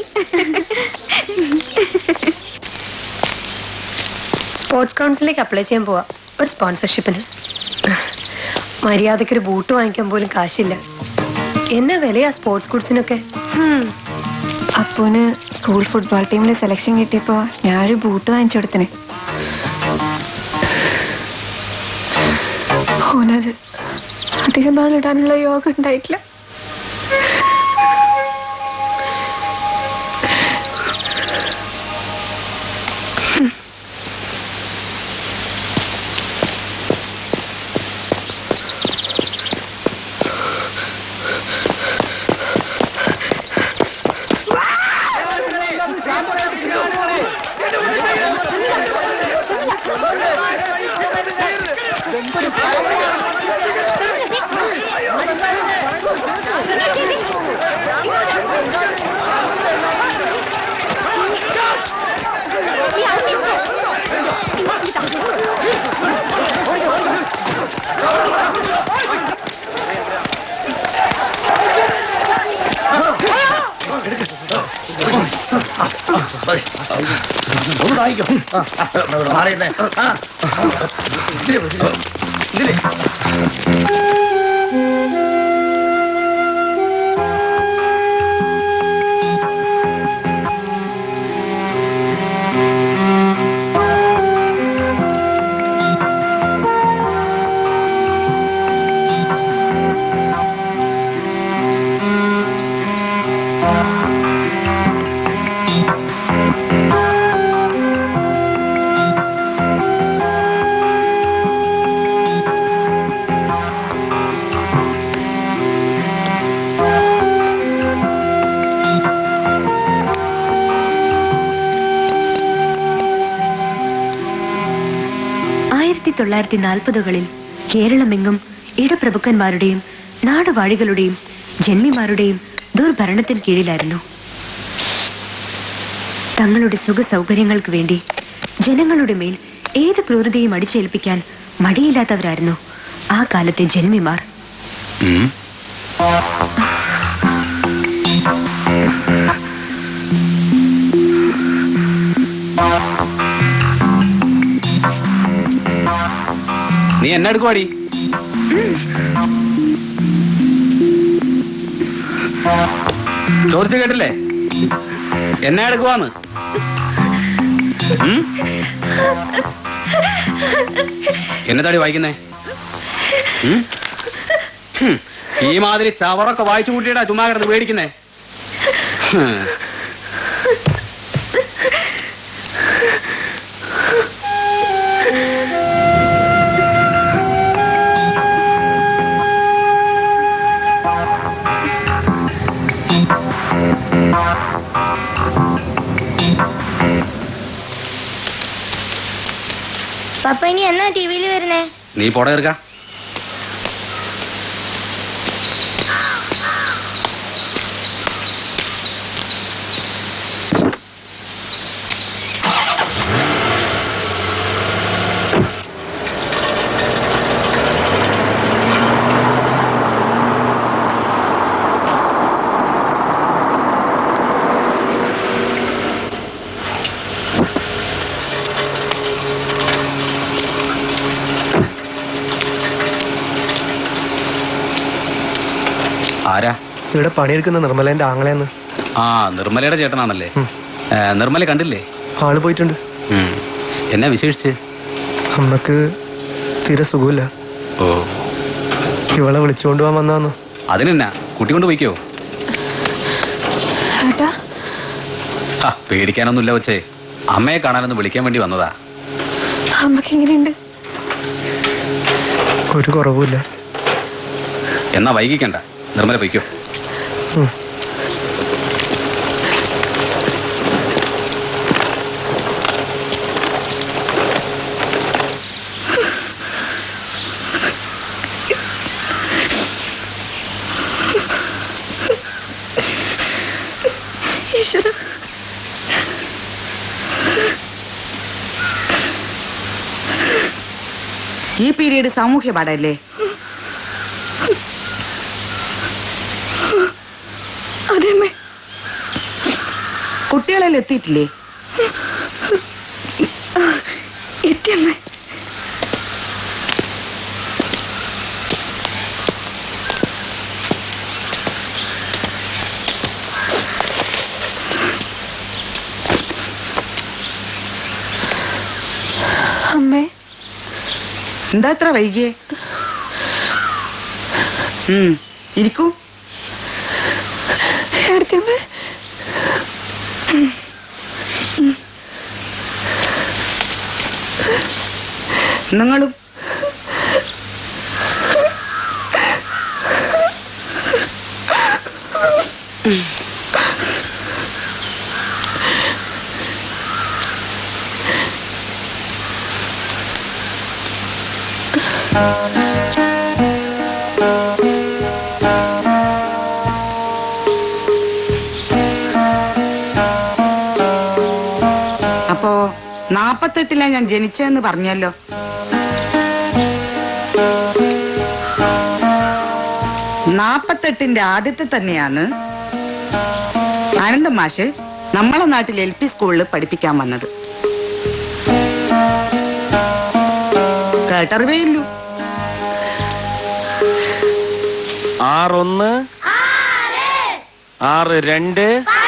സ്പോർട്സ് കൗൺസിലേക്ക് അപ്ലൈ ചെയ്യാൻ പോവാ ഒരു സ്പോൺസർഷിപ്പിന് മര്യാദയ്ക്ക് ഒരു ബൂട്ട് വാങ്ങിക്കാൻ പോലും കാശില്ല എന്നാ വിലയാ സ്പോർട്സ് ഗുഡ്സിനൊക്കെ അപ്പൂന് സ്കൂൾ ഫുട്ബോൾ ടീമിൽ സെലക്ഷൻ കിട്ടിയപ്പോ ഞാനൊരു ബൂട്ട് വാങ്ങിച്ചു കൊടുത്തിനെ ഓനത് അധികം നാളിടാനുള്ള യോഗം ഉണ്ടായിട്ടില്ല ഒന്ന് തായിക്കോ ആയിരത്തി തൊള്ളായിരത്തി നാൽപ്പതുകളിൽ കേരളമെങ്ങും ഇടപ്രഭുക്കന്മാരുടെയും നാടുവാഴികളുടെയും ജന്മിമാരുടെയും ദുർഭരണത്തിന് കീഴിലായിരുന്നു തങ്ങളുടെ സുഖ സൗകര്യങ്ങൾക്ക് വേണ്ടി ജനങ്ങളുടെ മേൽ ഏത് ക്രൂരതയും അടിച്ചേൽപ്പിക്കാൻ മടിയില്ലാത്തവരായിരുന്നു ആ കാലത്തെ ജന്മിമാർ നീ എന്നെ എടുക്കുവാടി ചോദിച്ചു കേട്ടില്ലേ എന്നെ എടുക്കുവാന്ന് ഉം? എന്നതാടി വായിക്കുന്നേ ഉം? ഹും. ഈ മാതിരി ചവറൊക്കെ വായിച്ചു കൂട്ടിയിട്ടാ ചുമ്മാ കിടന്ന് പേടിക്കുന്നേ ഹും. പപ്പ ഇനി എന്നാ ടി വിയിൽ വരുന്നേ നീ പോടെ തീർക്ക ആരാ ഇവിടെ പണിയെടുക്കുന്ന നിർമ്മലേന്റെ ആങ്ങളെന്ന് ആ നിർമ്മലയുടെ ചേട്ടനാണല്ലേ ഏ, നിർമ്മല കണ്ടില്ലേ ആള് പോയിട്ടുണ്ട് ഉം. എന്നാ വിശേഷിച്ച് അമ്മക്ക് തീരെ സുഖമില്ല ഓ ഇവളെ വിളിച്ചുകൊണ്ട് പോകാൻ വന്നാന്നു അതിനെന്നാ കുട്ടി കൊണ്ട് പോയിക്കോ ഏട്ടാ ആ പേടിക്കാനൊന്നുമില്ല കൊച്ചേ അമ്മയെ കാണാനൊന്ന് വിളിക്കാൻ വേണ്ടി വന്നതാ അമ്മക്ക് എങ്ങനെയുണ്ട് ഒരു കുറവുമില്ല എന്നാ വൈകിക്കണ്ട നിർമ്മല പോയിക്കോ ഉം. ഈശ്വര ഈ പീരീഡ് സാമൂഹ്യ പാഠമല്ലേ അതെമ്മേ കുട്ടികളെല്ലാം എത്തിയിട്ടില്ലേ എത്തിയമ്മേ അമ്മേ എന്താ ഇത്ര വൈകിയേ ഉം, ഇരിക്കൂ എടുത്തമ്മേ നിങ്ങളും അപ്പോ നാപ്പത്തെട്ടിലാ ഞാൻ ജനിച്ചതെന്ന് പറഞ്ഞല്ലോ നാപ്പത്തെട്ടിന്റെ ആദ്യത്തെ തന്നെയാണ് ആനന്ദ മാഷ് നമ്മളെ നാട്ടിൽ എൽ പി സ്കൂളിൽ പഠിപ്പിക്കാൻ വന്നത് കേട്ടറിവേയില്ലു ആറൊന്ന് ആറ് രണ്ട്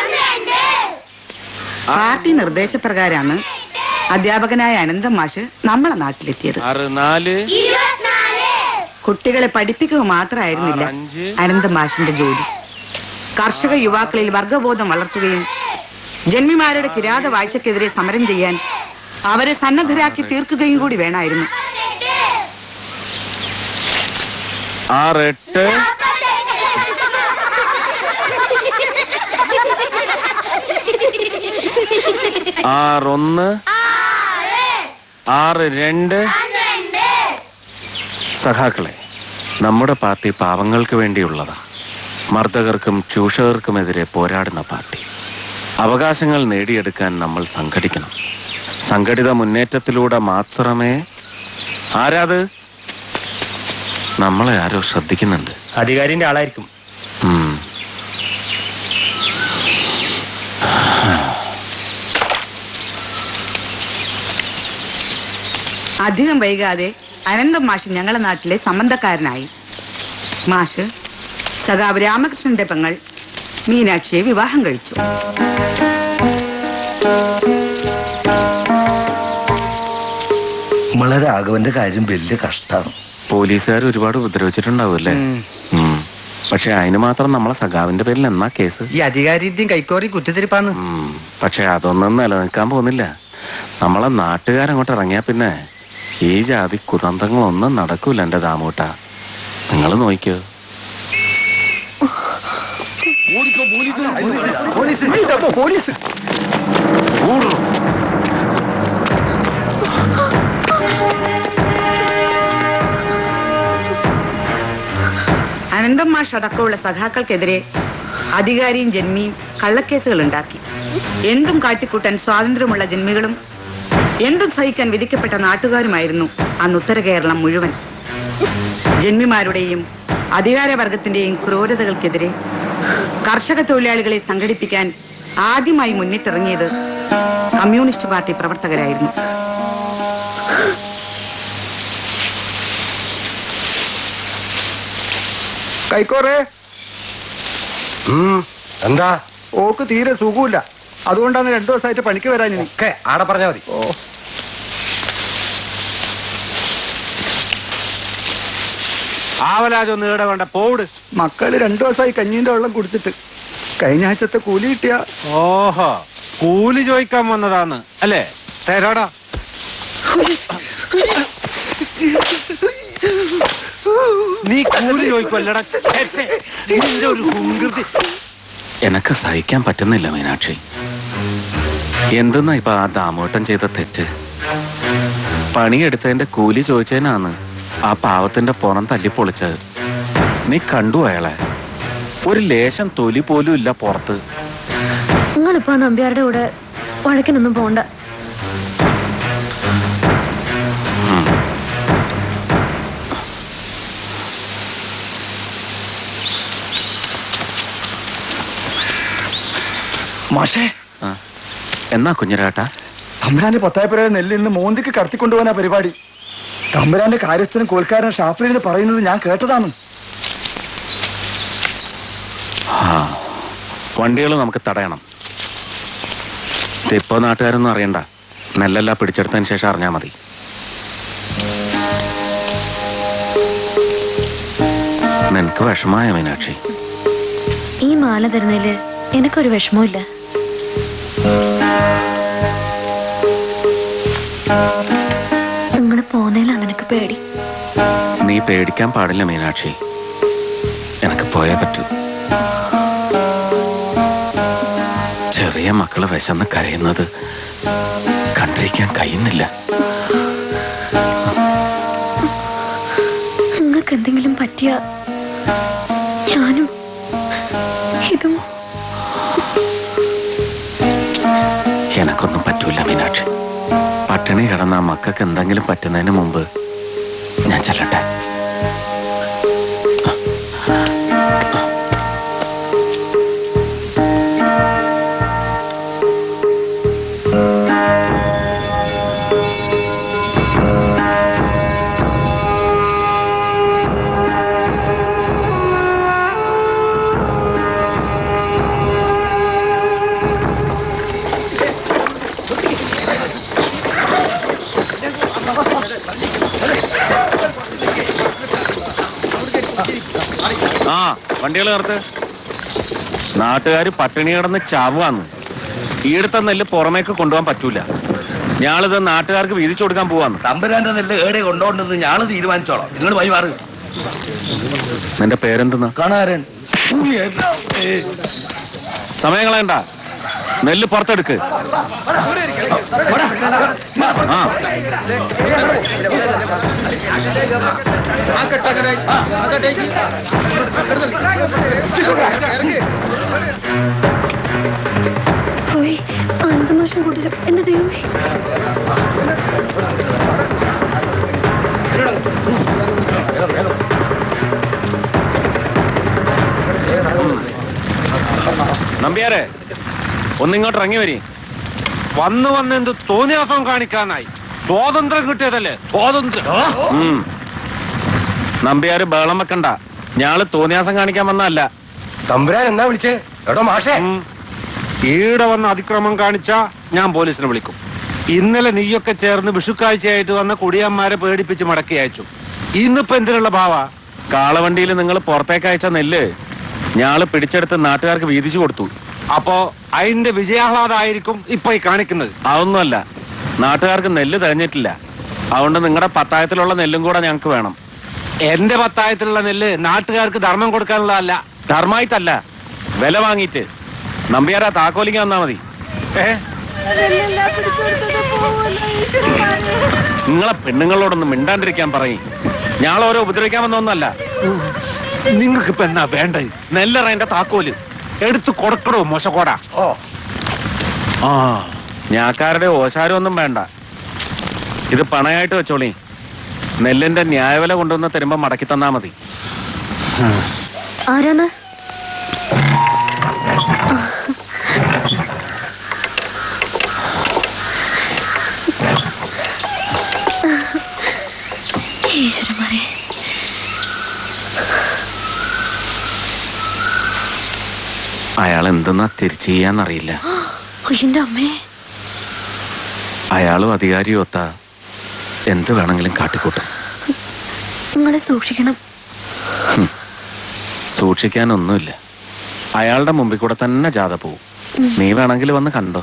പാർട്ടി നിർദ്ദേശപ്രകാരമാണ് അധ്യാപകനായ അനന്തം മാഷ് നമ്മളെ നാട്ടിലെത്തിയത് ആറ് നാല് കുട്ടികളെ പഠിപ്പിക്കുക മാത്രമായിരുന്നില്ല അനന്തം മാഷിന്റെ ജോലി കർഷക യുവാക്കളിൽ വർഗബോധം വളർത്തുകയും ജന്മിമാരുടെ കിരാത വാഴ്ചക്കെതിരെ സമരം ചെയ്യാൻ അവരെ സന്നദ്ധരാക്കി തീർക്കുകയും കൂടി വേണമായിരുന്നു ആറ് എട്ട് ആറൊന്ന് ആറ് രണ്ട് സഖാക്കളെ നമ്മുടെ പാർട്ടി പാവങ്ങൾക്ക് വേണ്ടിയുള്ളതാ മർദ്ദകർക്കും ചൂഷകർക്കുമെതിരെ പോരാടുന്ന പാർട്ടി അവകാശങ്ങൾ നേടിയെടുക്കാൻ നമ്മൾ സംഘടിക്കണം സംഘടിത മുന്നേറ്റത്തിലൂടെ മാത്രമേ ആരാത് നമ്മളെ ആരോ ശ്രദ്ധിക്കുന്നുണ്ട് അധികാരിന്റെ ആളായിരിക്കും ഉം. അധികം വൈകാതെ അനന്തം മാഷ് ഞങ്ങളുടെ നാട്ടിലെ സംബന്ധക്കാരനായി മാഷ് സഖാവ് രാമകൃഷ്ണന്റെ പെങ്ങൾ മീനാക്ഷിയെ വിവാഹം കഴിച്ചു നമ്മളെ രാഘവന്റെ കാര്യം വലിയ കഷ്ടാണ് പോലീസുകാർ ഒരുപാട് ഉപദ്രവിച്ചിട്ടുണ്ടാവും അല്ലേ ഉം. പക്ഷെ അതിന് മാത്രം നമ്മളെ സഖാവിന്റെ പേരിൽ എന്നാ കേസ് ഈ അധികാരിന്റെയും കൈക്കോറി കുത്തിത്തിരിപ്പാന്ന് പക്ഷെ അതൊന്നും നിലനിൽക്കാൻ പോകുന്നില്ല നമ്മളെ നാട്ടുകാരങ്ങോട്ട് ഇറങ്ങിയാ പിന്നെ ഈ ജാതി കുതന്ത്രങ്ങളൊന്നും നടക്കൂല എന്റെ ദാമൂട്ട നിങ്ങൾ നോക്കിക്കോ പോലീസ് അനന്തം മാഷ് അടക്കമുള്ള സഖാക്കൾക്കെതിരെ അധികാരിയും ജന്മിയും കള്ളക്കേസുകൾ ഉണ്ടാക്കി എന്തും കാട്ടിക്കൂട്ടാൻ സ്വാതന്ത്ര്യമുള്ള ജന്മികളും എന്തും സഹിക്കാൻ വിധിക്കപ്പെട്ട നാട്ടുകാരുമായിരുന്നു അന്ന് ഉത്തര കേരളം മുഴുവൻ ജന്മിമാരുടെയും അധികാരവർഗത്തിന്റെയും ക്രൂരതകൾക്കെതിരെ കർഷക തൊഴിലാളികളെ സംഘടിപ്പിക്കാൻ ആദ്യമായി മുന്നിട്ടിറങ്ങിയത് കമ്മ്യൂണിസ്റ്റ് പാർട്ടി പ്രവർത്തകരായിരുന്നു കൈക്കോറേ എന്താ ഓക്ക് തീരെ സുഖമില്ല അതുകൊണ്ടാണ് രണ്ടു ദിവസമായിട്ട് പണിക്ക് വരാൻ ഒക്കെ ആടെ പറഞ്ഞാ മതി ഓ ആവലാജൊന്നും ഈടെ വേണ്ട പോവിട് മക്കള് രണ്ടു ദിവസമായി കഞ്ഞീന്റെ വെള്ളം കുടിച്ചിട്ട് കഴിഞ്ഞ ആഴ്ചത്തെ കൂലി കിട്ടിയ ഓഹോ കൂലി ചോദിക്കാൻ വന്നതാന്ന് അല്ലേ തരാടാ നീ കൂലി ചോദിക്കുമല്ലടാ ഛെ, ഛെ, നിന്റെ ഒരു കുങ്കൃതി എനക്ക് സഹിക്കാൻ പറ്റുന്നില്ല മീനാക്ഷി എന്തെന്നാ ഇപ്പൊ ആ ദാമോട്ടൻ ചെയ്ത തെറ്റ് പണിയെടുത്തതിന്റെ കൂലി ചോദിച്ചതിനാണ് ആ പാവത്തിന്റെ പുറം തല്ലിപ്പൊളിച്ചത് നീ കണ്ടു അയാളെ ഒരു ലേശം തൊലി പോലും ഇല്ല പുറത്ത് നിങ്ങളിപ്പോ ആ നമ്പ്യാരുടെ കൂടെ വഴക്കിനൊന്നും പോണ്ട മാഷേ എന്നാ കുഞ്ഞിരാട്ട തമ്പുരാന്റെ പത്തായപ്പുര നെല്ല് ഇന്ന് മോന്തിക്ക് കടത്തിക്കൊണ്ടുപോകാനാ പരിപാടി തമ്പുരാന്റെ കാര്യസ്ഥനും കോൽക്കാരൻ ഷാപ്പിൽ നിന്ന് പറയുന്നത് ഞാൻ കേട്ടതാണ് ആ വണ്ടികൾ നമുക്ക് തടയണം ഇപ്പൊ നാട്ടുകാരൊന്നും അറിയണ്ട നെല്ലെല്ലാം പിടിച്ചെടുത്തതിന് ശേഷം അറിഞ്ഞാൽ മതി നിനക്ക് വിഷമായ മീനാക്ഷി ഈ മാല തരുന്നതില് എനിക്കൊരു വിഷമവും നിങ്ങൾ പോന്നതിലാണ് എനിക്ക് പേടി നീ പേടിക്കാൻ പാടില്ല മീനാക്ഷി എനിക്ക് പോയേ പറ്റൂ ചെറിയ മക്കള് വിശന്ന് കരയുന്നത് കണ്ടിരിക്കാൻ കഴിയുന്നില്ല നിങ്ങൾക്ക് എന്തെങ്കിലും പറ്റിയ ഞാനും ഇതും എനക്കൊന്നും പറ്റൂല മീനാക്ഷി പട്ടിണി കിടന്ന ആ മക്കൾക്ക് എന്തെങ്കിലും പറ്റുന്നതിന് മുമ്പ് ഞാൻ ചെല്ലട്ടെ ആ വണ്ടികൾ നിർത്ത് നാട്ടുകാര് പട്ടിണി കിടന്ന് ചാവാന്ന് ഈടുത്ത നെല്ല് പുറമേക്ക് കൊണ്ടുപോകാൻ പറ്റൂല ഞാളിത് നാട്ടുകാർക്ക് വീതിച്ചു കൊടുക്കാൻ പോവാന്ന് തമ്പുരാന്റെ നെല്ല് ഏടെ കൊണ്ടോണ്ടെന്ന് ഞാള് തീരുമാനിച്ചോളാം നിങ്ങൾ വഴിമാറ് നിന്റെ പേരെന്തെന്നാ കാണാരൻ സമയം കളയണ്ട നെല്ല് പുറത്തെടുക്ക് ആ പോയി അന്തമോഷം കൂട്ടില്ല എന്റെ ദൈവമേ നമ്പ്യാരെ ഒന്നിങ്ങോട്ട് ഇറങ്ങി വരി വന്ന് വന്ന് എന്ത് തോന്നിയാസം കാണിക്കാനായി സ്വാതന്ത്ര്യം കിട്ടിയതല്ലേ സ്വാതന്ത്ര്യം ഉം. നമ്പ്യാര് ബഹളം വെക്കണ്ട ഞാള് തോന്നിയാസം കാണിക്കാൻ വന്നതല്ല തമ്പുരാൻ എന്നാ വിളിച്ചേ എടോ മാഷേ ഈടെ വന്ന് അതിക്രമം കാണിച്ച ഞാൻ പോലീസിനെ വിളിക്കും ഇന്നലെ നീയൊക്കെ ചേർന്ന് വിഷുക്കാഴ്ചയായിട്ട് വന്ന കുടിയന്മാരെ പേടിപ്പിച്ച് മടക്കി അയച്ചു ഇന്നിപ്പോ എന്തിനുള്ള ഭാവ കാളവണ്ടിയിൽ നിങ്ങൾ പുറത്തേക്ക് അയച്ച നെല്ല് ഞാള് പിടിച്ചെടുത്ത് നാട്ടുകാർക്ക് വീതിച്ചു കൊടുത്തു അപ്പോ അതിന്റെ വിജയാഹ്ലാദമായിരിക്കും ഇപ്പൊ ഈ കാണിക്കുന്നത് അതൊന്നുമല്ല നാട്ടുകാർക്ക് നെല്ല് തികഞ്ഞിട്ടില്ല അതുകൊണ്ട് നിങ്ങളുടെ പത്തായത്തിലുള്ള നെല്ലും കൂടെ ഞങ്ങൾക്ക് വേണം എന്റെ പത്തായത്തിലുള്ള നെല്ല് നാട്ടുകാർക്ക് ധർമ്മം കൊടുക്കാനുള്ളതല്ല ധർമ്മമായിട്ടല്ല വില വാങ്ങിയിട്ട് നമ്പ്യാരാ താക്കോലിക്ക് വന്നാ മതി ഏ നിങ്ങളെ പെണ്ണുങ്ങളോടൊന്നും മിണ്ടാണ്ടിരിക്കാൻ പറയും ഞാളെ ഓരോ ഉപദ്രവിക്കാൻ വന്നൊന്നല്ല നിങ്ങൾക്ക് ഇപ്പൊ എന്നാ വേണ്ടത് നെല്ലറേന്റെ താക്കോല് എടുത്തു കൊടുക്കണോ മോശക്കോടാ ഓ ആ ഞാക്കാരുടെ ഓശാരം ഒന്നും വേണ്ട ഇത് പണയായിട്ട് വെച്ചോളി നെല്ലിന്റെ ന്യായവില കൊണ്ടുവന്ന് തരുമ്പോ മടക്കി തന്നാ മതി ആരാന്ന് ഈശ്വരന്മാരെ അയാൾ എന്തെന്നാ തിരിച്ചു ചെയ്യാന്നറിയില്ല എന്റെ അമ്മേ അയാളും അധികാരിയും ഒത്ത എന്ത് വേണമെങ്കിലും കാട്ടിക്കൂട്ടും നിങ്ങളെ സൂക്ഷിക്കണം സൂക്ഷിക്കാനൊന്നുമില്ല അയാളുടെ മുമ്പിൽ കൂടെ തന്നെ ജാഥ പോവും നീ വേണമെങ്കിൽ വന്ന് കണ്ടോ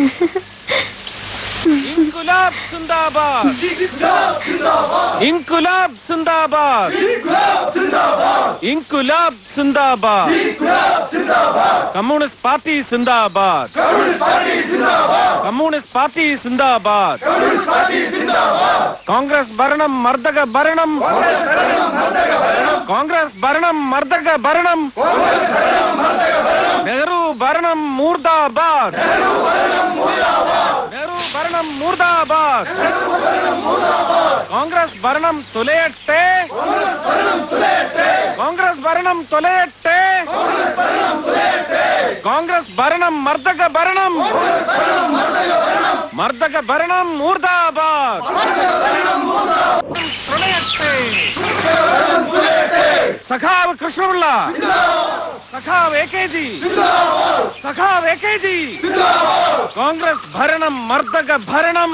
ഇൻകുലാബ് സിന്ദാബാദ് ഇൻകുലാബ് സിന്ദാബാദ് ഇൻകുലാബ് സിന്ദാബാദ് കമ്മ്യൂണിസ്റ്റ് പാർട്ടി സിന്ദാബാദ് കമ്മ്യൂണിസ്റ്റ് പാർട്ടി സിന്ദാബാദ് കോൺഗ്രസ് ഭരണം മർദ്ദക ഭരണം കോൺഗ്രസ് ഭരണം മർദ്ദക ഭരണം നെഹ്റു ഭരണം മൂർദാബാദ് നെഹ്റു ഭരണം മൂർദാബാദ് കോൺഗ്രസ് ഭരണം തുലയട്ടെ കോൺഗ്രസ് ഭരണം തുലയട്ടെ കോൺഗ്രസ് ഭരണം മർദ്ദക ഭരണം മർദ്ദക ഭരണം മൂർദാബാദ് തുലയട്ടെ സഖാവ് കൃഷ്ണപിള്ള സഖാവ് എ കെ ജി സഖാവ് എ കെ ജി കോൺഗ്രസ് ഭരണം മർദ്ദക ഭരണം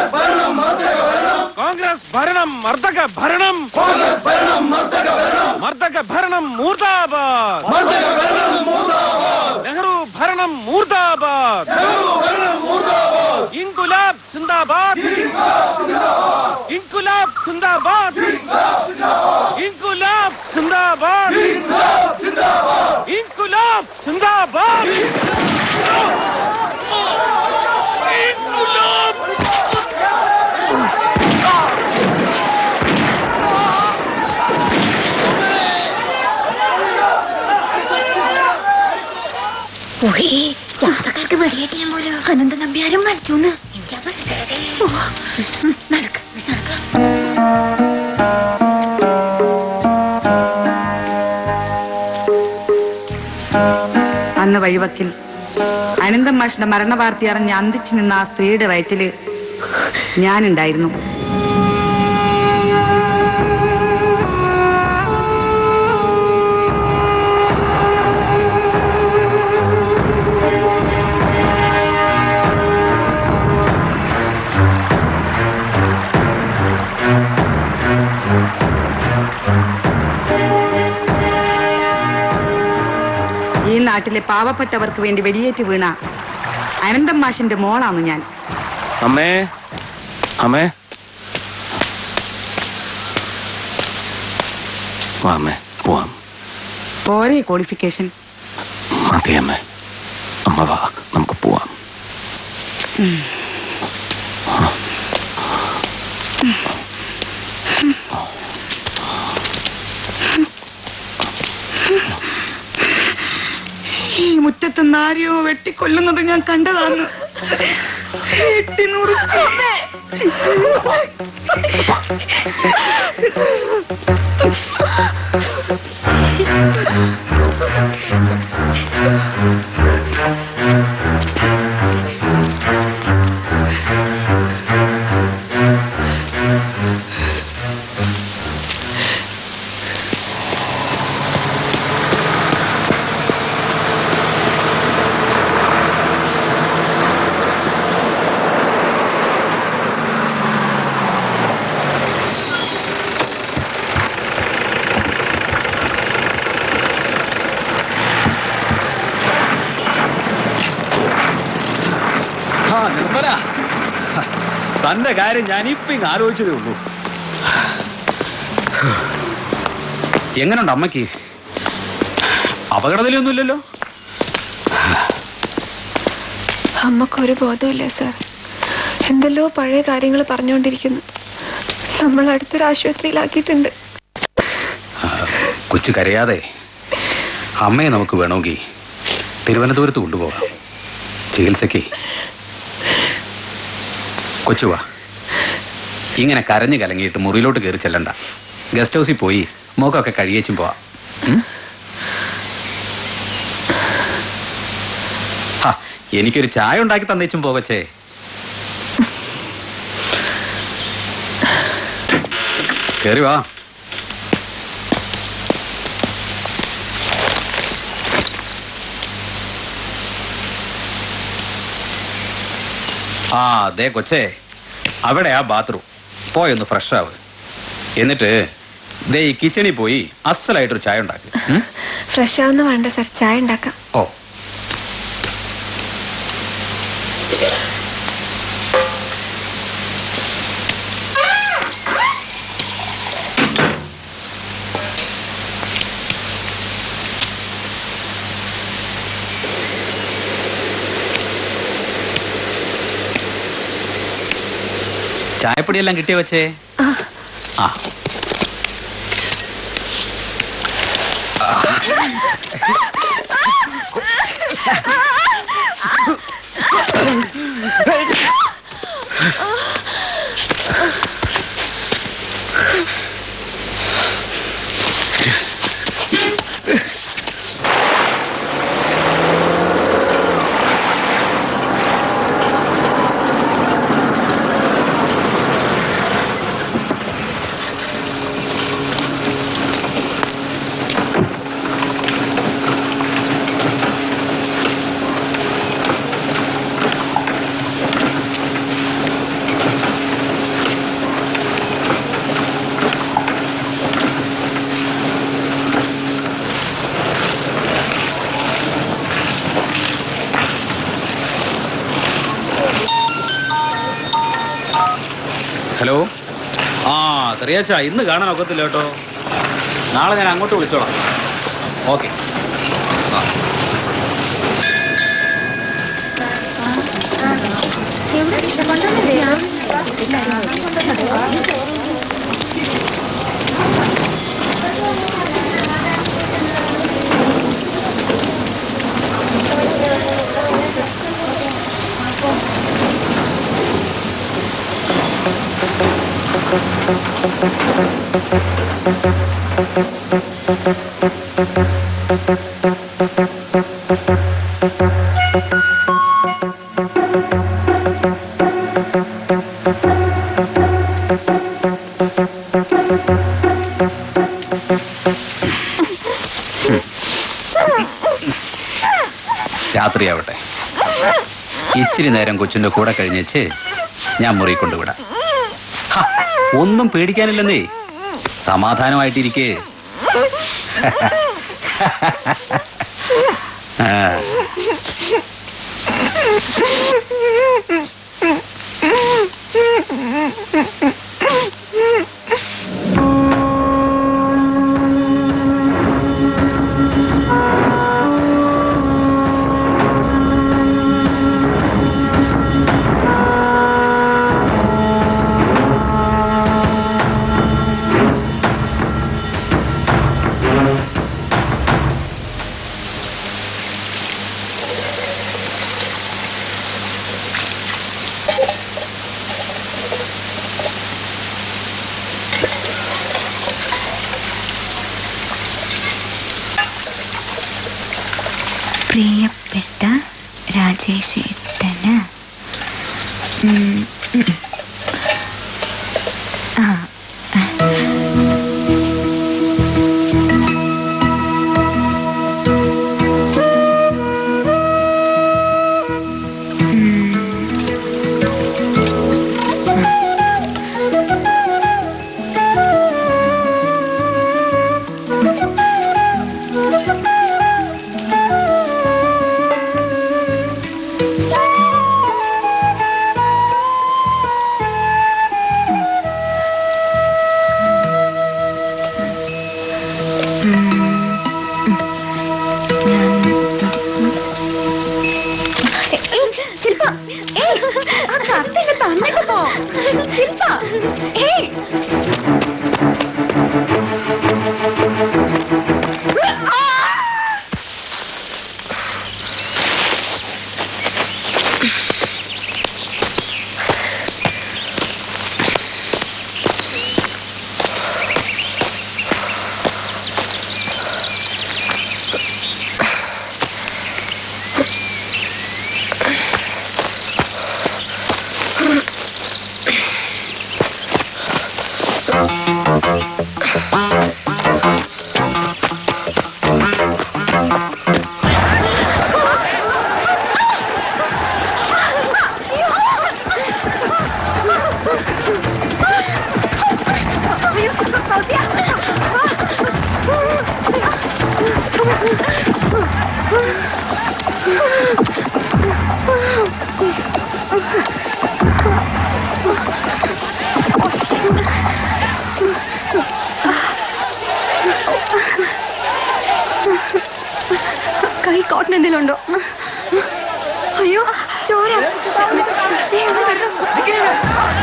കോൺഗ്രസ് ഭരണം മർദ്ദക ഭരണം മർദ്ദക ഭരണം മൂർദാബാദ് നെഹ്റു ഭരണം മൂർദാബാദ് ഇൻകുലാബ് സിന്ദാബാദ് ഇൻകുലാബ് സിന്ദാബാദ് ഇൻകുലാബ് സിന്ദാബാദ് ഇൻകുലാബ് സിന്ദാബാദ് ജാതക്കാർക്ക് വെടിയേറ്റിന് പോലും അനന്ത നമ്പ്യാരും മരിച്ചു നടക്ക് അന്ന് വഴിവക്കിൽ അനന്തം മാഷിന്റെ മരണവാർത്ത അറിഞ്ഞ് അന്തിച്ചു നിന്ന ആ സ്ത്രീയുടെ വയറ്റില് ഞാനുണ്ടായിരുന്നു ഈ നാട്ടിലെ പാവപ്പെട്ടവർക്ക് വേണ്ടി വെടിയേറ്റ് വീണ അനന്തം മാഷിന്റെ മോളാണ് ഞാൻ അമ്മേ അമ്മേ വാ അമ്മേ പോവാം പോരെ ക്വാളിഫിക്കേഷൻ മതി അമ്മേ അമ്മ വാ നമുക്ക് പോവാം ഈ മുറ്റത്ത് നാരിയോ വെട്ടിക്കൊല്ലുന്നത് ഞാൻ കണ്ടതാണ് വെട്ടിനുറുക്കി. ആ നിർമ്മല തന്റെ കാര്യം ഞാൻ ഇപ്പൊ ഇങ്ങ് ആലോചിച്ചതേ ഉള്ളൂ എങ്ങനുണ്ട് അമ്മയ്ക്ക് അപകടത്തിലൊന്നുമില്ലല്ലോ അമ്മക്കൊരു ബോധമില്ല സാർ എന്തെല്ലോ പഴയ കാര്യങ്ങൾ പറഞ്ഞുകൊണ്ടിരിക്കുന്നു നമ്മൾ അടുത്തൊരു ആശുപത്രിയിലാക്കിയിട്ടുണ്ട് കൊച്ചു കരയാതെ അമ്മയെ നമുക്ക് വേണമെങ്കിൽ തിരുവനന്തപുരത്ത് കൊണ്ടുപോകാം ചികിത്സയ്ക്ക് കൊച്ചുവാ ഇങ്ങനെ കരഞ്ഞു കലങ്ങിയിട്ട് മുറിയിലോട്ട് കയറി ചെല്ലണ്ട ഗസ്റ്റ് ഹൗസിൽ പോയി മുഖമൊക്കെ കഴിയേച്ചും പോവാം ഉം? ഹാ, എനിക്കൊരു ചായ ഉണ്ടാക്കി തന്നേച്ചും പോകച്ചേ കേറി വാ ആ ദേ കൊച്ചേ അവിടെ ആ ബാത്റൂം പോയൊന്ന് ഫ്രഷ് ആവ് എന്നിട്ട് ദേ ഈ കിച്ചണിൽ പോയി അസലായിട്ടൊരു ചായ ഉണ്ടാക്ക് ഉം? ഫ്രഷ് ആവുന്ന വേണ്ട സാർ ചായ ഉണ്ടാക്കാം ഓ ചായപ്പൊടിയെല്ലാം കിട്ടിയ വെച്ചേ ആ ഹലോ ആ തെറിയാച്ച ഇന്ന് കാണാൻ ഒക്കത്തില്ല കേട്ടോ നാളെ ഞാൻ അങ്ങോട്ട് വിളിച്ചോളാം ഓക്കെ രാത്രിയാവട്ടെ ഇച്ചിരി നേരം കൊച്ചിന്റെ കൂടെ കഴിഞ്ഞേച്ച് ഞാൻ മുറി കൊണ്ടുവിടാം ഹ, ഒന്നും പേടിക്കാനില്ലെന്നേ സമാധാനമായിട്ടിരിക്കേ ആ പ്രിയപ്പെട്ട രാജേഷേട്ടന് ഉം, ഉം. ആ ശില്പ ഏയ്, ആ കത്തെന്നെ തന്നിട്ട് പോ ശില്പ ഏയ് പ്രശ്നം എന്തെങ്കിലും ഉണ്ടോ അയ്യോ ചോര ദേ, ഇവിടെ വെള്ളം.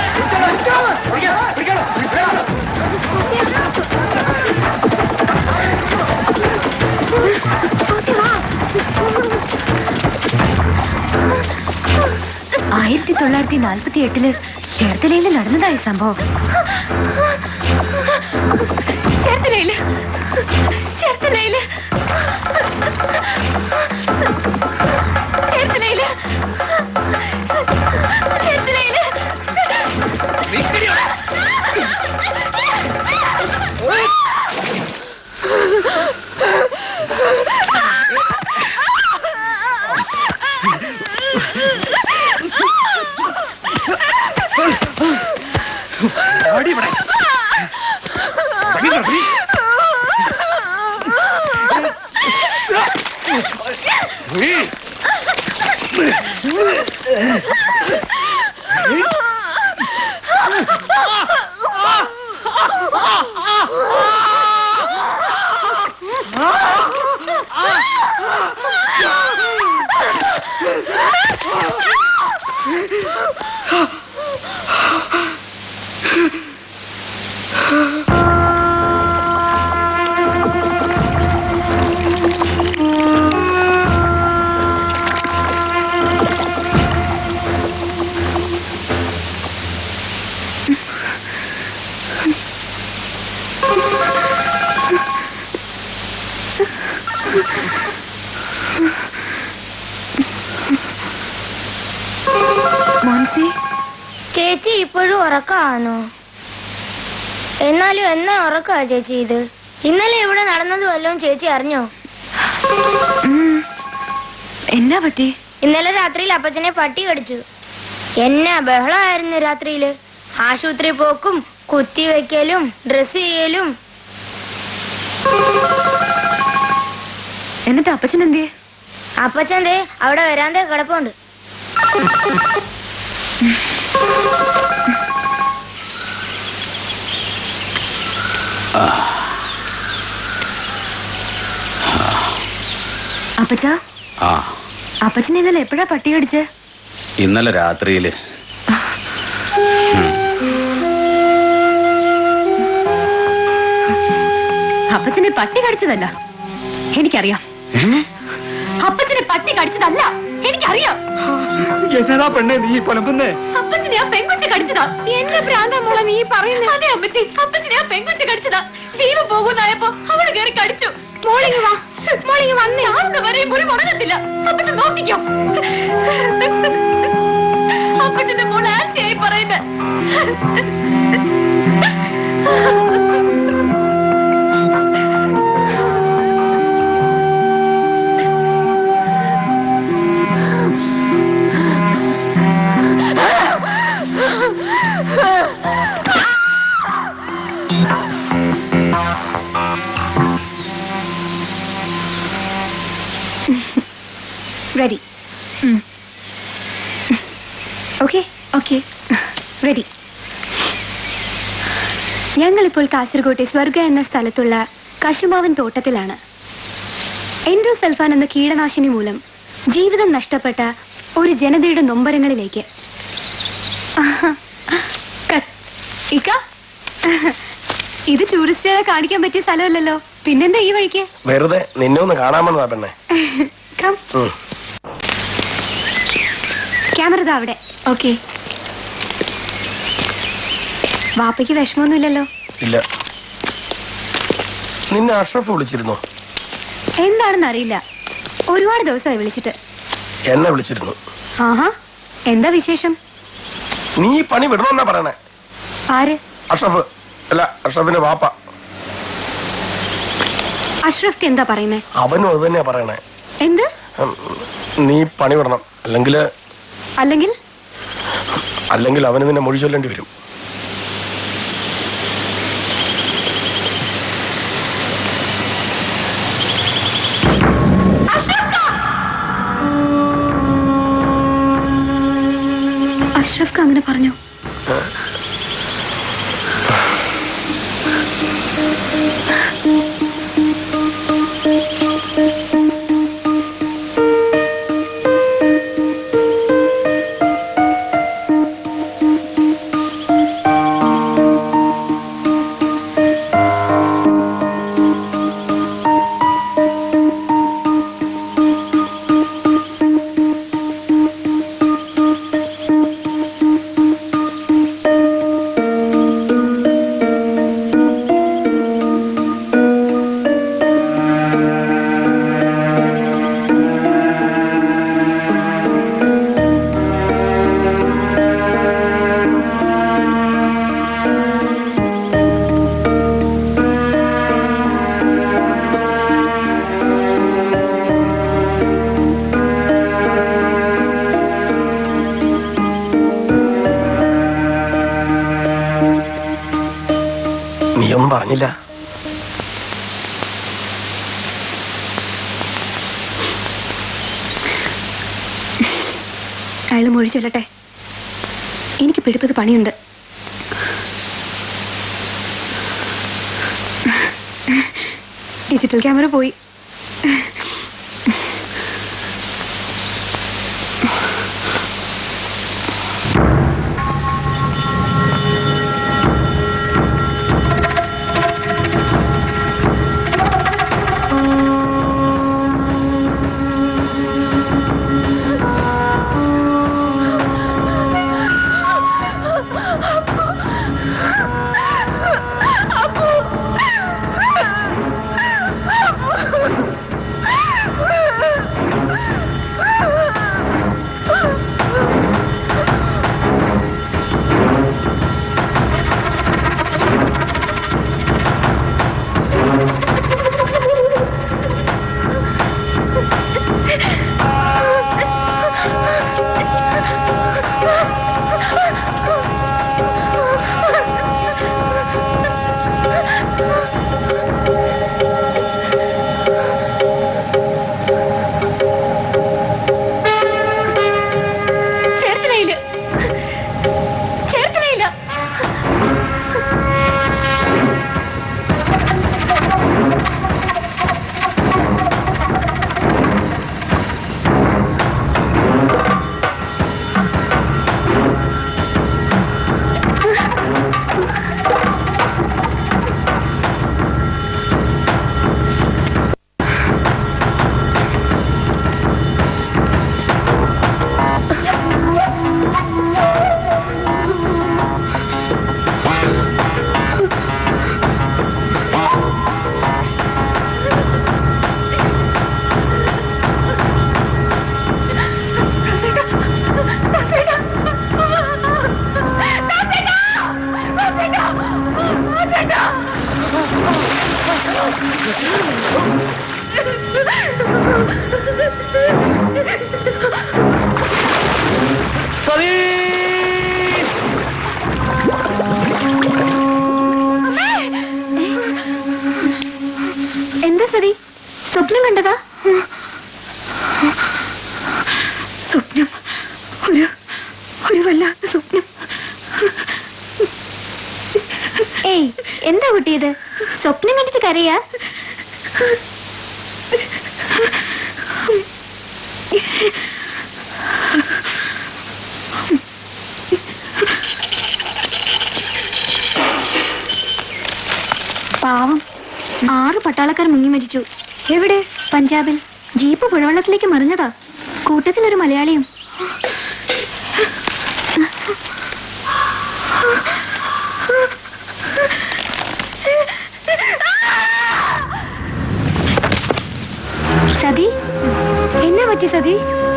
ആയിരത്തി തൊള്ളായിരത്തി നാൽപ്പത്തി എട്ടില് ചേർത്തലയിൽ നടന്നതായി സംഭവം ചേർത്തലയില് ചേർത്തലയില് ചേർത്തലയില് ചേർത്തലയില് മോൻസി ചേച്ചി ഇപ്പോഴും ഉറക്കാണോ എന്നാലും എന്നാ ഉറക്കാ ചേച്ചി ഇത് ഇന്നലെ ഇവിടെ നടന്നത് വല്ലതും ചേച്ചി അറിഞ്ഞോ എന്നാ പറ്റി ഇന്നലെ രാത്രിയിൽ അപ്പച്ചനെ പട്ടി കടിച്ചു എന്നാ ബഹളമായിരുന്നു രാത്രിയില് ആശുപത്രി പോക്കും കുത്തിവെക്കലും ഡ്രസ് ചെയ്യലും എന്നിട്ട് അപ്പച്ചൻ എന്തിയെ അപ്പച്ചൻ ദേ അവിടെ വരാന്തേ കിടപ്പുണ്ട് അപ്പച്ച ആ അപ്പച്ചൻ ഇന്നലെ എപ്പോഴാ പട്ടി കടിച്ചേ ഇന്നലെ രാത്രിയില് അപ്പച്ചനെ പട്ടി കടിച്ചതല്ല എനിക്കറിയാം അപ്പച്ചനെ പട്ടി കടിച്ചതല്ല എനിക്കറിയാം എന്നതാ പെണ്ണെ നീ പൊലമ്പുന്നേ അപ്പച്ചനെ ആ പെങ്കൊച്ച കടിച്ചതാ എന്നെ ഭ്രാന്ത മോളെ നീ പറയുന്നത് അതെ അപ്പച്ചി അപ്പച്ചനെ ആ പെങ്കൊച്ച കടിച്ചതാ ജീവൻ പോകുന്നായപ്പോ അവള് കയറി കടിച്ചു മോളിങ് വാ മോളിങ് വന്നേ ആവുന്ന വരെ ഒരു മുടങ്ങത്തില്ല അപ്പച്ചൻ നോക്കിക്കോ അപ്പച്ചന്റെ മോള് ആൻസിയായി പറയുന്നത് റെഡി ഓക്കെ ഓക്കെ റെഡി ഞങ്ങളിപ്പോൾ കാസർഗോട്ടെ സ്വർഗ എന്ന സ്ഥലത്തുള്ള കശുമാവൻ തോട്ടത്തിലാണ് എൻഡോസൾഫാൻ എന്ന കീടനാശിനി മൂലം ജീവിതം നഷ്ടപ്പെട്ട ഒരു ജനതയുടെ നൊമ്പരങ്ങളിലേക്ക് കട്ട്. ഇക്ക ഇത് ടൂറിസ്റ്റുകാരെ കാണിക്കാൻ പറ്റിയ സ്ഥലമല്ലല്ലോ പിന്നെന്താ ഈ വഴിക്ക് വെറുതെ നിന്നെ ഒന്ന് കാണാമെന്നതാ പെണ്ണെ കം ഉം. ക്യാമറ ദാ അവിടെ ഓക്കെ വാപ്പയ്ക്ക് വിഷമമൊന്നുമില്ലല്ലോ ഇല്ല നിന്നെ അഷ്റഫ് വിളിച്ചിരുന്നു എന്താണെന്ന് അറിയില്ല ഒരുപാട് ദിവസമായി വിളിച്ചിട്ട് എന്നെ വിളിച്ചിരുന്നു ആഹാ എന്താ വിശേഷം നീ ഈ പണി വിടണമെന്നാ പറയണേ ആര് അഷ്റഫ് അല്ല അഷ്റഫിന്റെ വാപ്പ അഷ്റഫ്ക്ക് എന്താ പറയുന്നേ അവനും അത് തന്നെയാ പറയണേ എന്ത് ഉം, നീ പണി വിടണം അല്ലെങ്കിൽ അല്ലെങ്കിൽ അല്ലെങ്കിൽ അവന് നിന്നെ മൊഴി ചൊല്ലേണ്ടി വരും അഷ്റഫ്ക്ക് അങ്ങനെ പറഞ്ഞു നീയൊന്നും പറഞ്ഞില്ല അയാൾ മൊഴി ചൊല്ലട്ടെ എനിക്ക് പിടിപ്പത് പണിയുണ്ട് ഡിജിറ്റൽ ക്യാമറ പോയി ചേർത്തലയില് ചേർത്തലയില്ല എന്താ സതി സ്വപ്നം കണ്ടതാ സ്വപ്നം ഒരു ഒരു വല്ലാത്ത സ്വപ്നം ഏയ് എന്താ കുട്ടിയത് സ്വപ്നം കണ്ടിട്ട് കരയാ പാവം ആറ് പട്ടാളക്കാർ മുങ്ങി മരിച്ചു എവിടെ പഞ്ചാബിൽ ജീപ്പ് പുഴവെള്ളത്തിലേക്ക് മറിഞ്ഞതാ കൂട്ടത്തിൽ ഒരു മലയാളിയും സതി എന്നാ പറ്റി സതി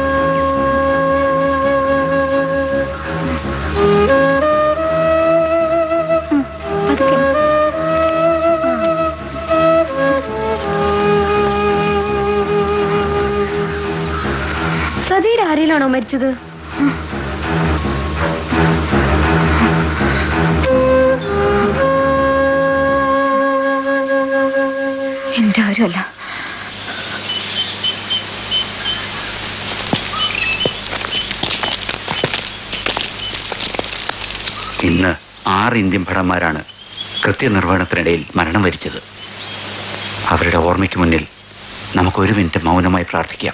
ഉം, പതുക്കെ. സതിയുടെ ആരെയിലാണോ മരിച്ചത് എന്റെ ആരുമല്ല ഇന്ന് ആറ് ഇന്ത്യൻ ഭടന്മാരാണ് കൃത്യനിർവഹണത്തിനിടയിൽ മരണം വരിച്ചത് അവരുടെ ഓർമ്മയ്ക്ക് മുന്നിൽ നമുക്ക് ഒരു മിനിറ്റ് മൗനമായി പ്രാർത്ഥിക്കാം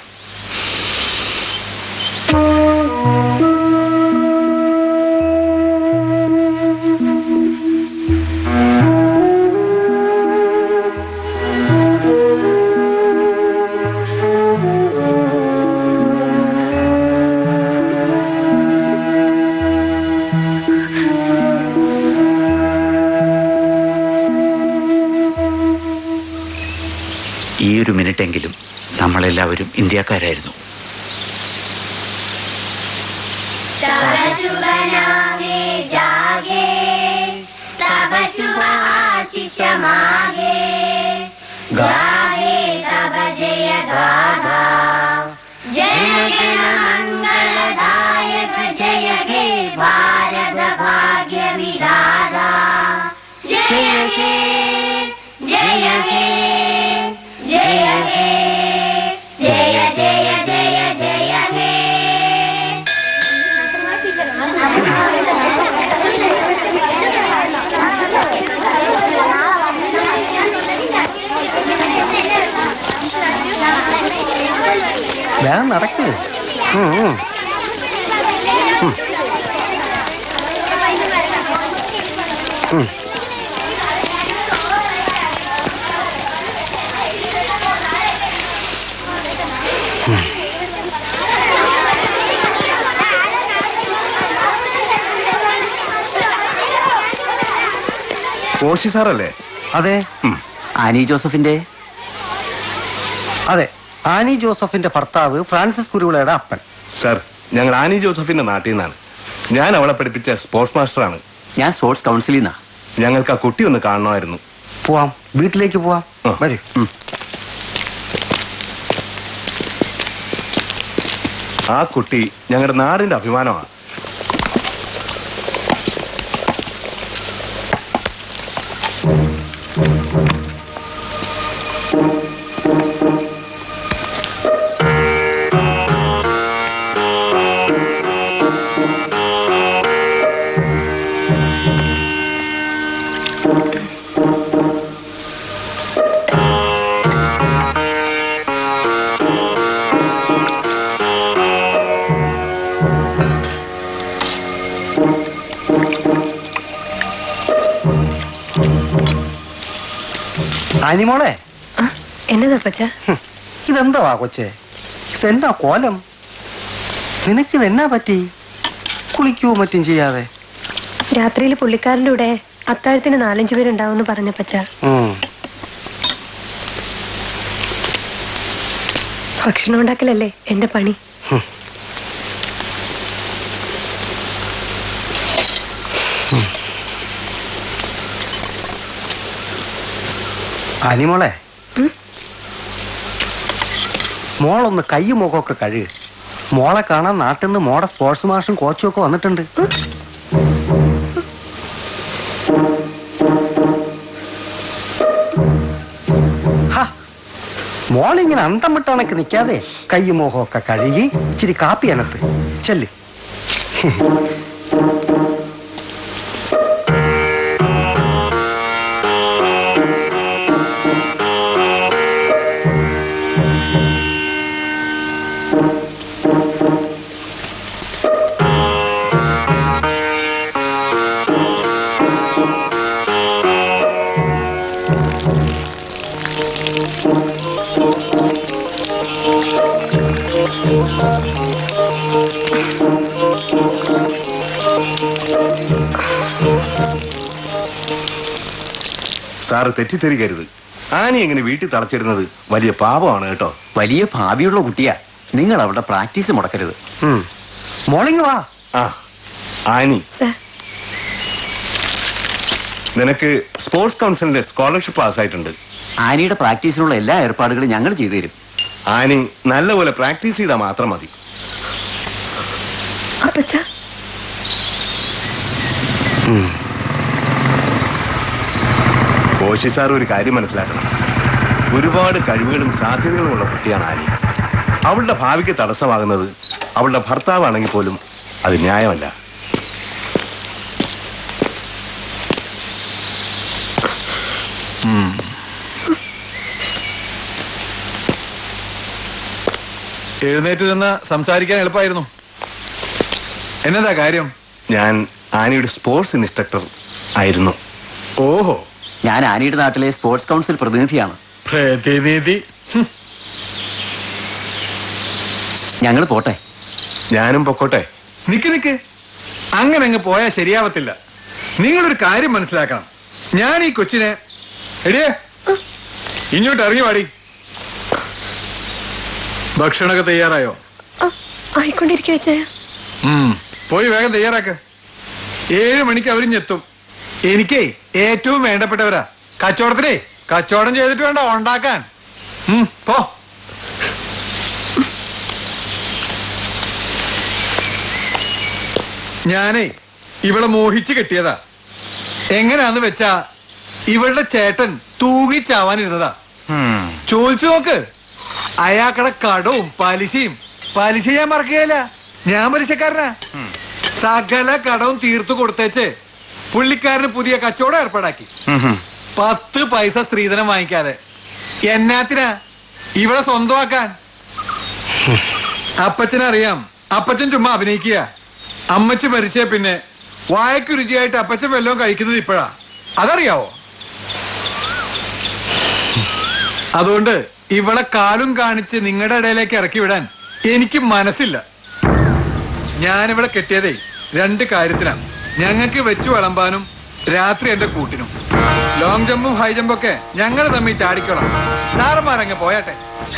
ഈ ഒരു മിനിറ്റെങ്കിലും നമ്മളെല്ലാവരും ഇന്ത്യക്കാരായിരുന്നു तब शुभ नामे जागे तब शुभ आशीष मागे गाहे तब जय गाथा जय गण मंगलदायक जय हे भारत भाग्य विधाता जय ജയ ഹേ ജയ ഹേ ജയ ജയ ജയ ജയ ഹേ വേഗം നടക്കേ കോശി സാറല്ലേ അതെ ആനി ജോസഫിന്റെ അതെ ആനി ജോസഫിന്റെ ഭർത്താവ് ഫ്രാൻസിസ് കുരുവിളയുടെ അപ്പൻ സാർ ഞങ്ങൾ ആനി ജോസഫിന്റെ നാട്ടിൽ നിന്നാണ് ഞാൻ അവളെ പഠിപ്പിച്ച സ്പോർട്സ് മാസ്റ്ററാണ് ഞാൻ സ്പോർട്സ് കൗൺസിലിൽ നിന്നാ ഞങ്ങൾക്ക് ആ കുട്ടി ഒന്ന് കാണണമായിരുന്നു പോവാം വീട്ടിലേക്ക് പോവാം വരൂ ആ കുട്ടി ഞങ്ങളുടെ നാടിന്റെ അഭിമാനമാണ് ആനിമോളെ എന്നതാ പച്ച ഇതെന്താ കൊച്ചേ ഇതെന്നാ കോലം നിനക്കിത് എന്നാ പറ്റി കുളിക്കുകയോ മറ്റും ചെയ്യാതെ രാത്രിയിൽ പുള്ളിക്കാരൻ്റെ കൂടെ അത്താഴത്തിന് നാലഞ്ചു പേരുണ്ടാവും പറഞ്ഞ പച്ച ഉം. ഭക്ഷണം ഉണ്ടാക്കലല്ലേ എന്റെ പണി ആനിമോളെ മോളൊന്ന് കൈയും മുഖമൊക്കെ കഴുകു മോളെ കാണാൻ നാട്ടിൽ നിന്ന് മോടെ സ്പോർട്സ് മാഷും കോച്ചും ഒക്കെ വന്നിട്ടുണ്ട് ഹ, മോളിങ്ങനെ അന്തം വിട്ടണക്ക് നിൽക്കാതെ കൈയും മുഖമൊക്കെ കഴുകി ഇച്ചിരി കാപ്പി അനത്ത് ചെല്ല് സാറ് തെറ്റിദ്ധരിക്കരുത് ആനി എങ്ങനെ വീട്ടിൽ തളച്ചിടുന്നത് വലിയ പാപമാണ് കേട്ടോ വലിയ ഭാവിയുള്ള കുട്ടിയാ നിങ്ങൾ അവിടെ പ്രാക്ടീസ് മുടക്കരുത് മോളിങ് വാ ആ ആനി സർ നിനക്ക് സ്പോർട്സ് കൗൺസിലിന്റെ സ്കോളർഷിപ്പ് പാസ്സായിട്ടുണ്ട് ആനിയുടെ പ്രാക്ടീസിനുള്ള എല്ലാ ഏർപ്പാടുകളും ഞങ്ങൾ ചെയ്തു തരും ആനി നല്ലപോലെ പ്രാക്ടീസ് ചെയ്താൽ മാത്രം മതി അപ്പച്ച കോശി സാർ ഒരു കാര്യം മനസ്സിലാക്കണം ഒരുപാട് കഴിവുകളും സാധ്യതകളും ഉള്ള കുട്ടിയാണ് ആനി അവളുടെ ഭാവിക്ക് തടസ്സമാകുന്നത് അവളുടെ ഭർത്താവാണെങ്കിൽ പോലും അത് ന്യായമല്ല എഴുന്നേറ്റ് നിന്ന് സംസാരിക്കാൻ എളുപ്പമായിരുന്നു എന്നതാ കാര്യം ഞാൻ ആനിയുടെ സ്പോർട്സ് ഇൻസ്ട്രക്ടർ ആയിരുന്നു ഓഹോ ഞാൻ ആനിയുടെ നാട്ടിലെ സ്പോർട്സ് കൗൺസിൽ പ്രതിനിധിയാണ് പ്രതിനിധി ഞങ്ങൾ പോട്ടെ ഞാനും പൊക്കോട്ടെ നിക്ക് നിക്ക് അങ്ങനെ അങ്ങ് പോയാൽ ശരിയാവത്തില്ല നിങ്ങളൊരു കാര്യം മനസ്സിലാക്കണം ഞാൻ ഈ കൊച്ചിനെ എടിയേ ഇങ്ങോട്ട് ഇറങ്ങി പാടി ഭക്ഷണമൊക്കെ തയ്യാറായോ ആയിക്കൊണ്ടിരിക്കുക വെച്ചായ ഉം. പോയി വേഗം തയ്യാറാക്ക ഏഴ് മണിക്ക് അവരിഞ്ഞെത്തും എനിക്കേ ഏറ്റവും വേണ്ടപ്പെട്ടവരാ കച്ചവടത്തിനേ കച്ചവടം ചെയ്തിട്ട് വേണ്ട ഉണ്ടാക്കാൻ ഉം, പോ ഞാനേ ഇവളെ മോഹിച്ച് കെട്ടിയതാ എങ്ങനെയാന്ന് വെച്ചാ ഇവളുടെ ചേട്ടൻ തൂങ്ങിച്ചാവാനിരുന്നതാ ചോദിച്ചു നോക്ക് അയാക്കടെ കടവും പലിശയും പലിശ ഞാൻ മറക്കുകയില്ല ഞാൻ പലിശക്കാരനാ സകല കടവും തീർത്തു കൊടുത്തേച്ച് പുള്ളിക്കാരന് പുതിയ കച്ചവടം ഏർപ്പാടാക്കി പത്ത് പൈസ സ്ത്രീധനം വാങ്ങിക്കാതെ എന്നാത്തിനാ ഇവിടെ സ്വന്തമാക്കാൻ അപ്പച്ചനറിയാം അപ്പച്ചൻ ചുമ്മാ അഭിനയിക്കുക അമ്മച്ചി മരിച്ചേ പിന്നെ വായക്ക് രുചിയായിട്ട് അപ്പച്ചൻ വല്ലതും കഴിക്കുന്നത് ഇപ്പോഴാ അതറിയാവോ അതുകൊണ്ട് ഇവളെ കാലും കാണിച്ച് നിങ്ങളുടെ ഇടയിലേക്ക് ഇറക്കി വിടാൻ എനിക്ക് മനസ്സില്ല ഞാനിവിടെ കെട്ടിയതേ രണ്ട് കാര്യത്തിനാണ് ഞങ്ങൾക്ക് വെച്ചു വിളമ്പാനും രാത്രി എന്റെ കൂട്ടിനും ലോങ് ജമ്പും ഹൈ ജമ്പും ഒക്കെ ഞങ്ങൾ തമ്മിൽ ചാടിക്കോളാം സാറന്മാരങ്ങ് പോയാട്ടെ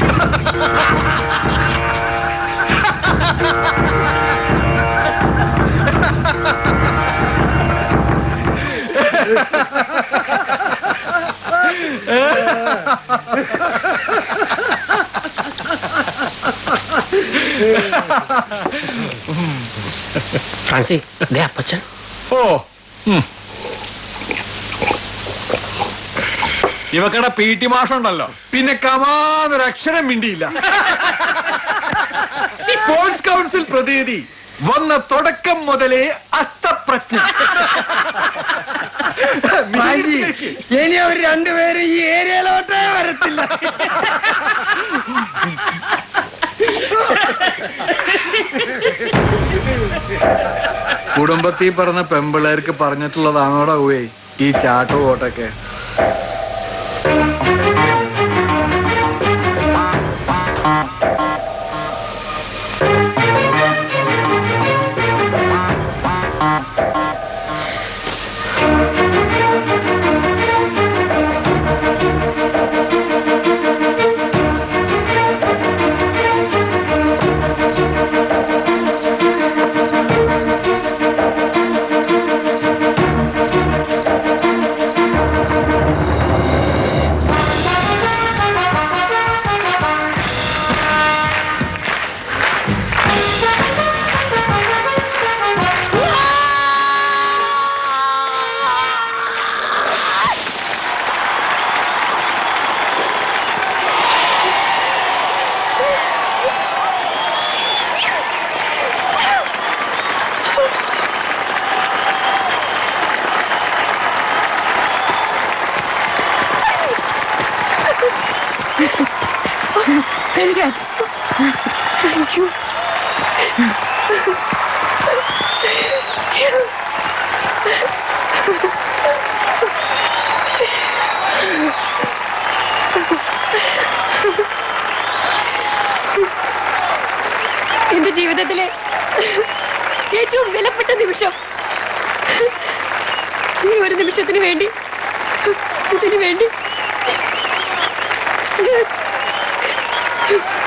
ഫ്രാൻസി ദേ അപ്പച്ചൻ ഓ ഉം. ഇവക്കടെ പി ടി മാഷുണ്ടല്ലോ പിന്നെ കമാന്നൊരു അക്ഷരം മിണ്ടിയില്ല സ്പോർട്സ് കൗൺസിൽ പ്രതിനിധി വന്ന തുടക്കം മുതലേ അസ്തപ്രജ്ഞ മാജി, ഇനി അവർ രണ്ടുപേരും ഈ ഏരിയയിലോട്ടേ വരത്തില്ല കുടുംബത്തിൽ പറഞ്ഞ പെമ്പിള്ളേർക്ക് പറഞ്ഞിട്ടുള്ളതാണോടാ ഊവേ ഈ ചാട്ടവും ഓട്ടൊക്കെ Congrats. Thank you. എന്റെ ജീവിതത്തിലെ ഏറ്റവും വിലപ്പെട്ട നിമിഷം ഈ ഒരു നിമിഷത്തിന് വേണ്ടി ഇതിനു വേണ്ടി ഞാൻ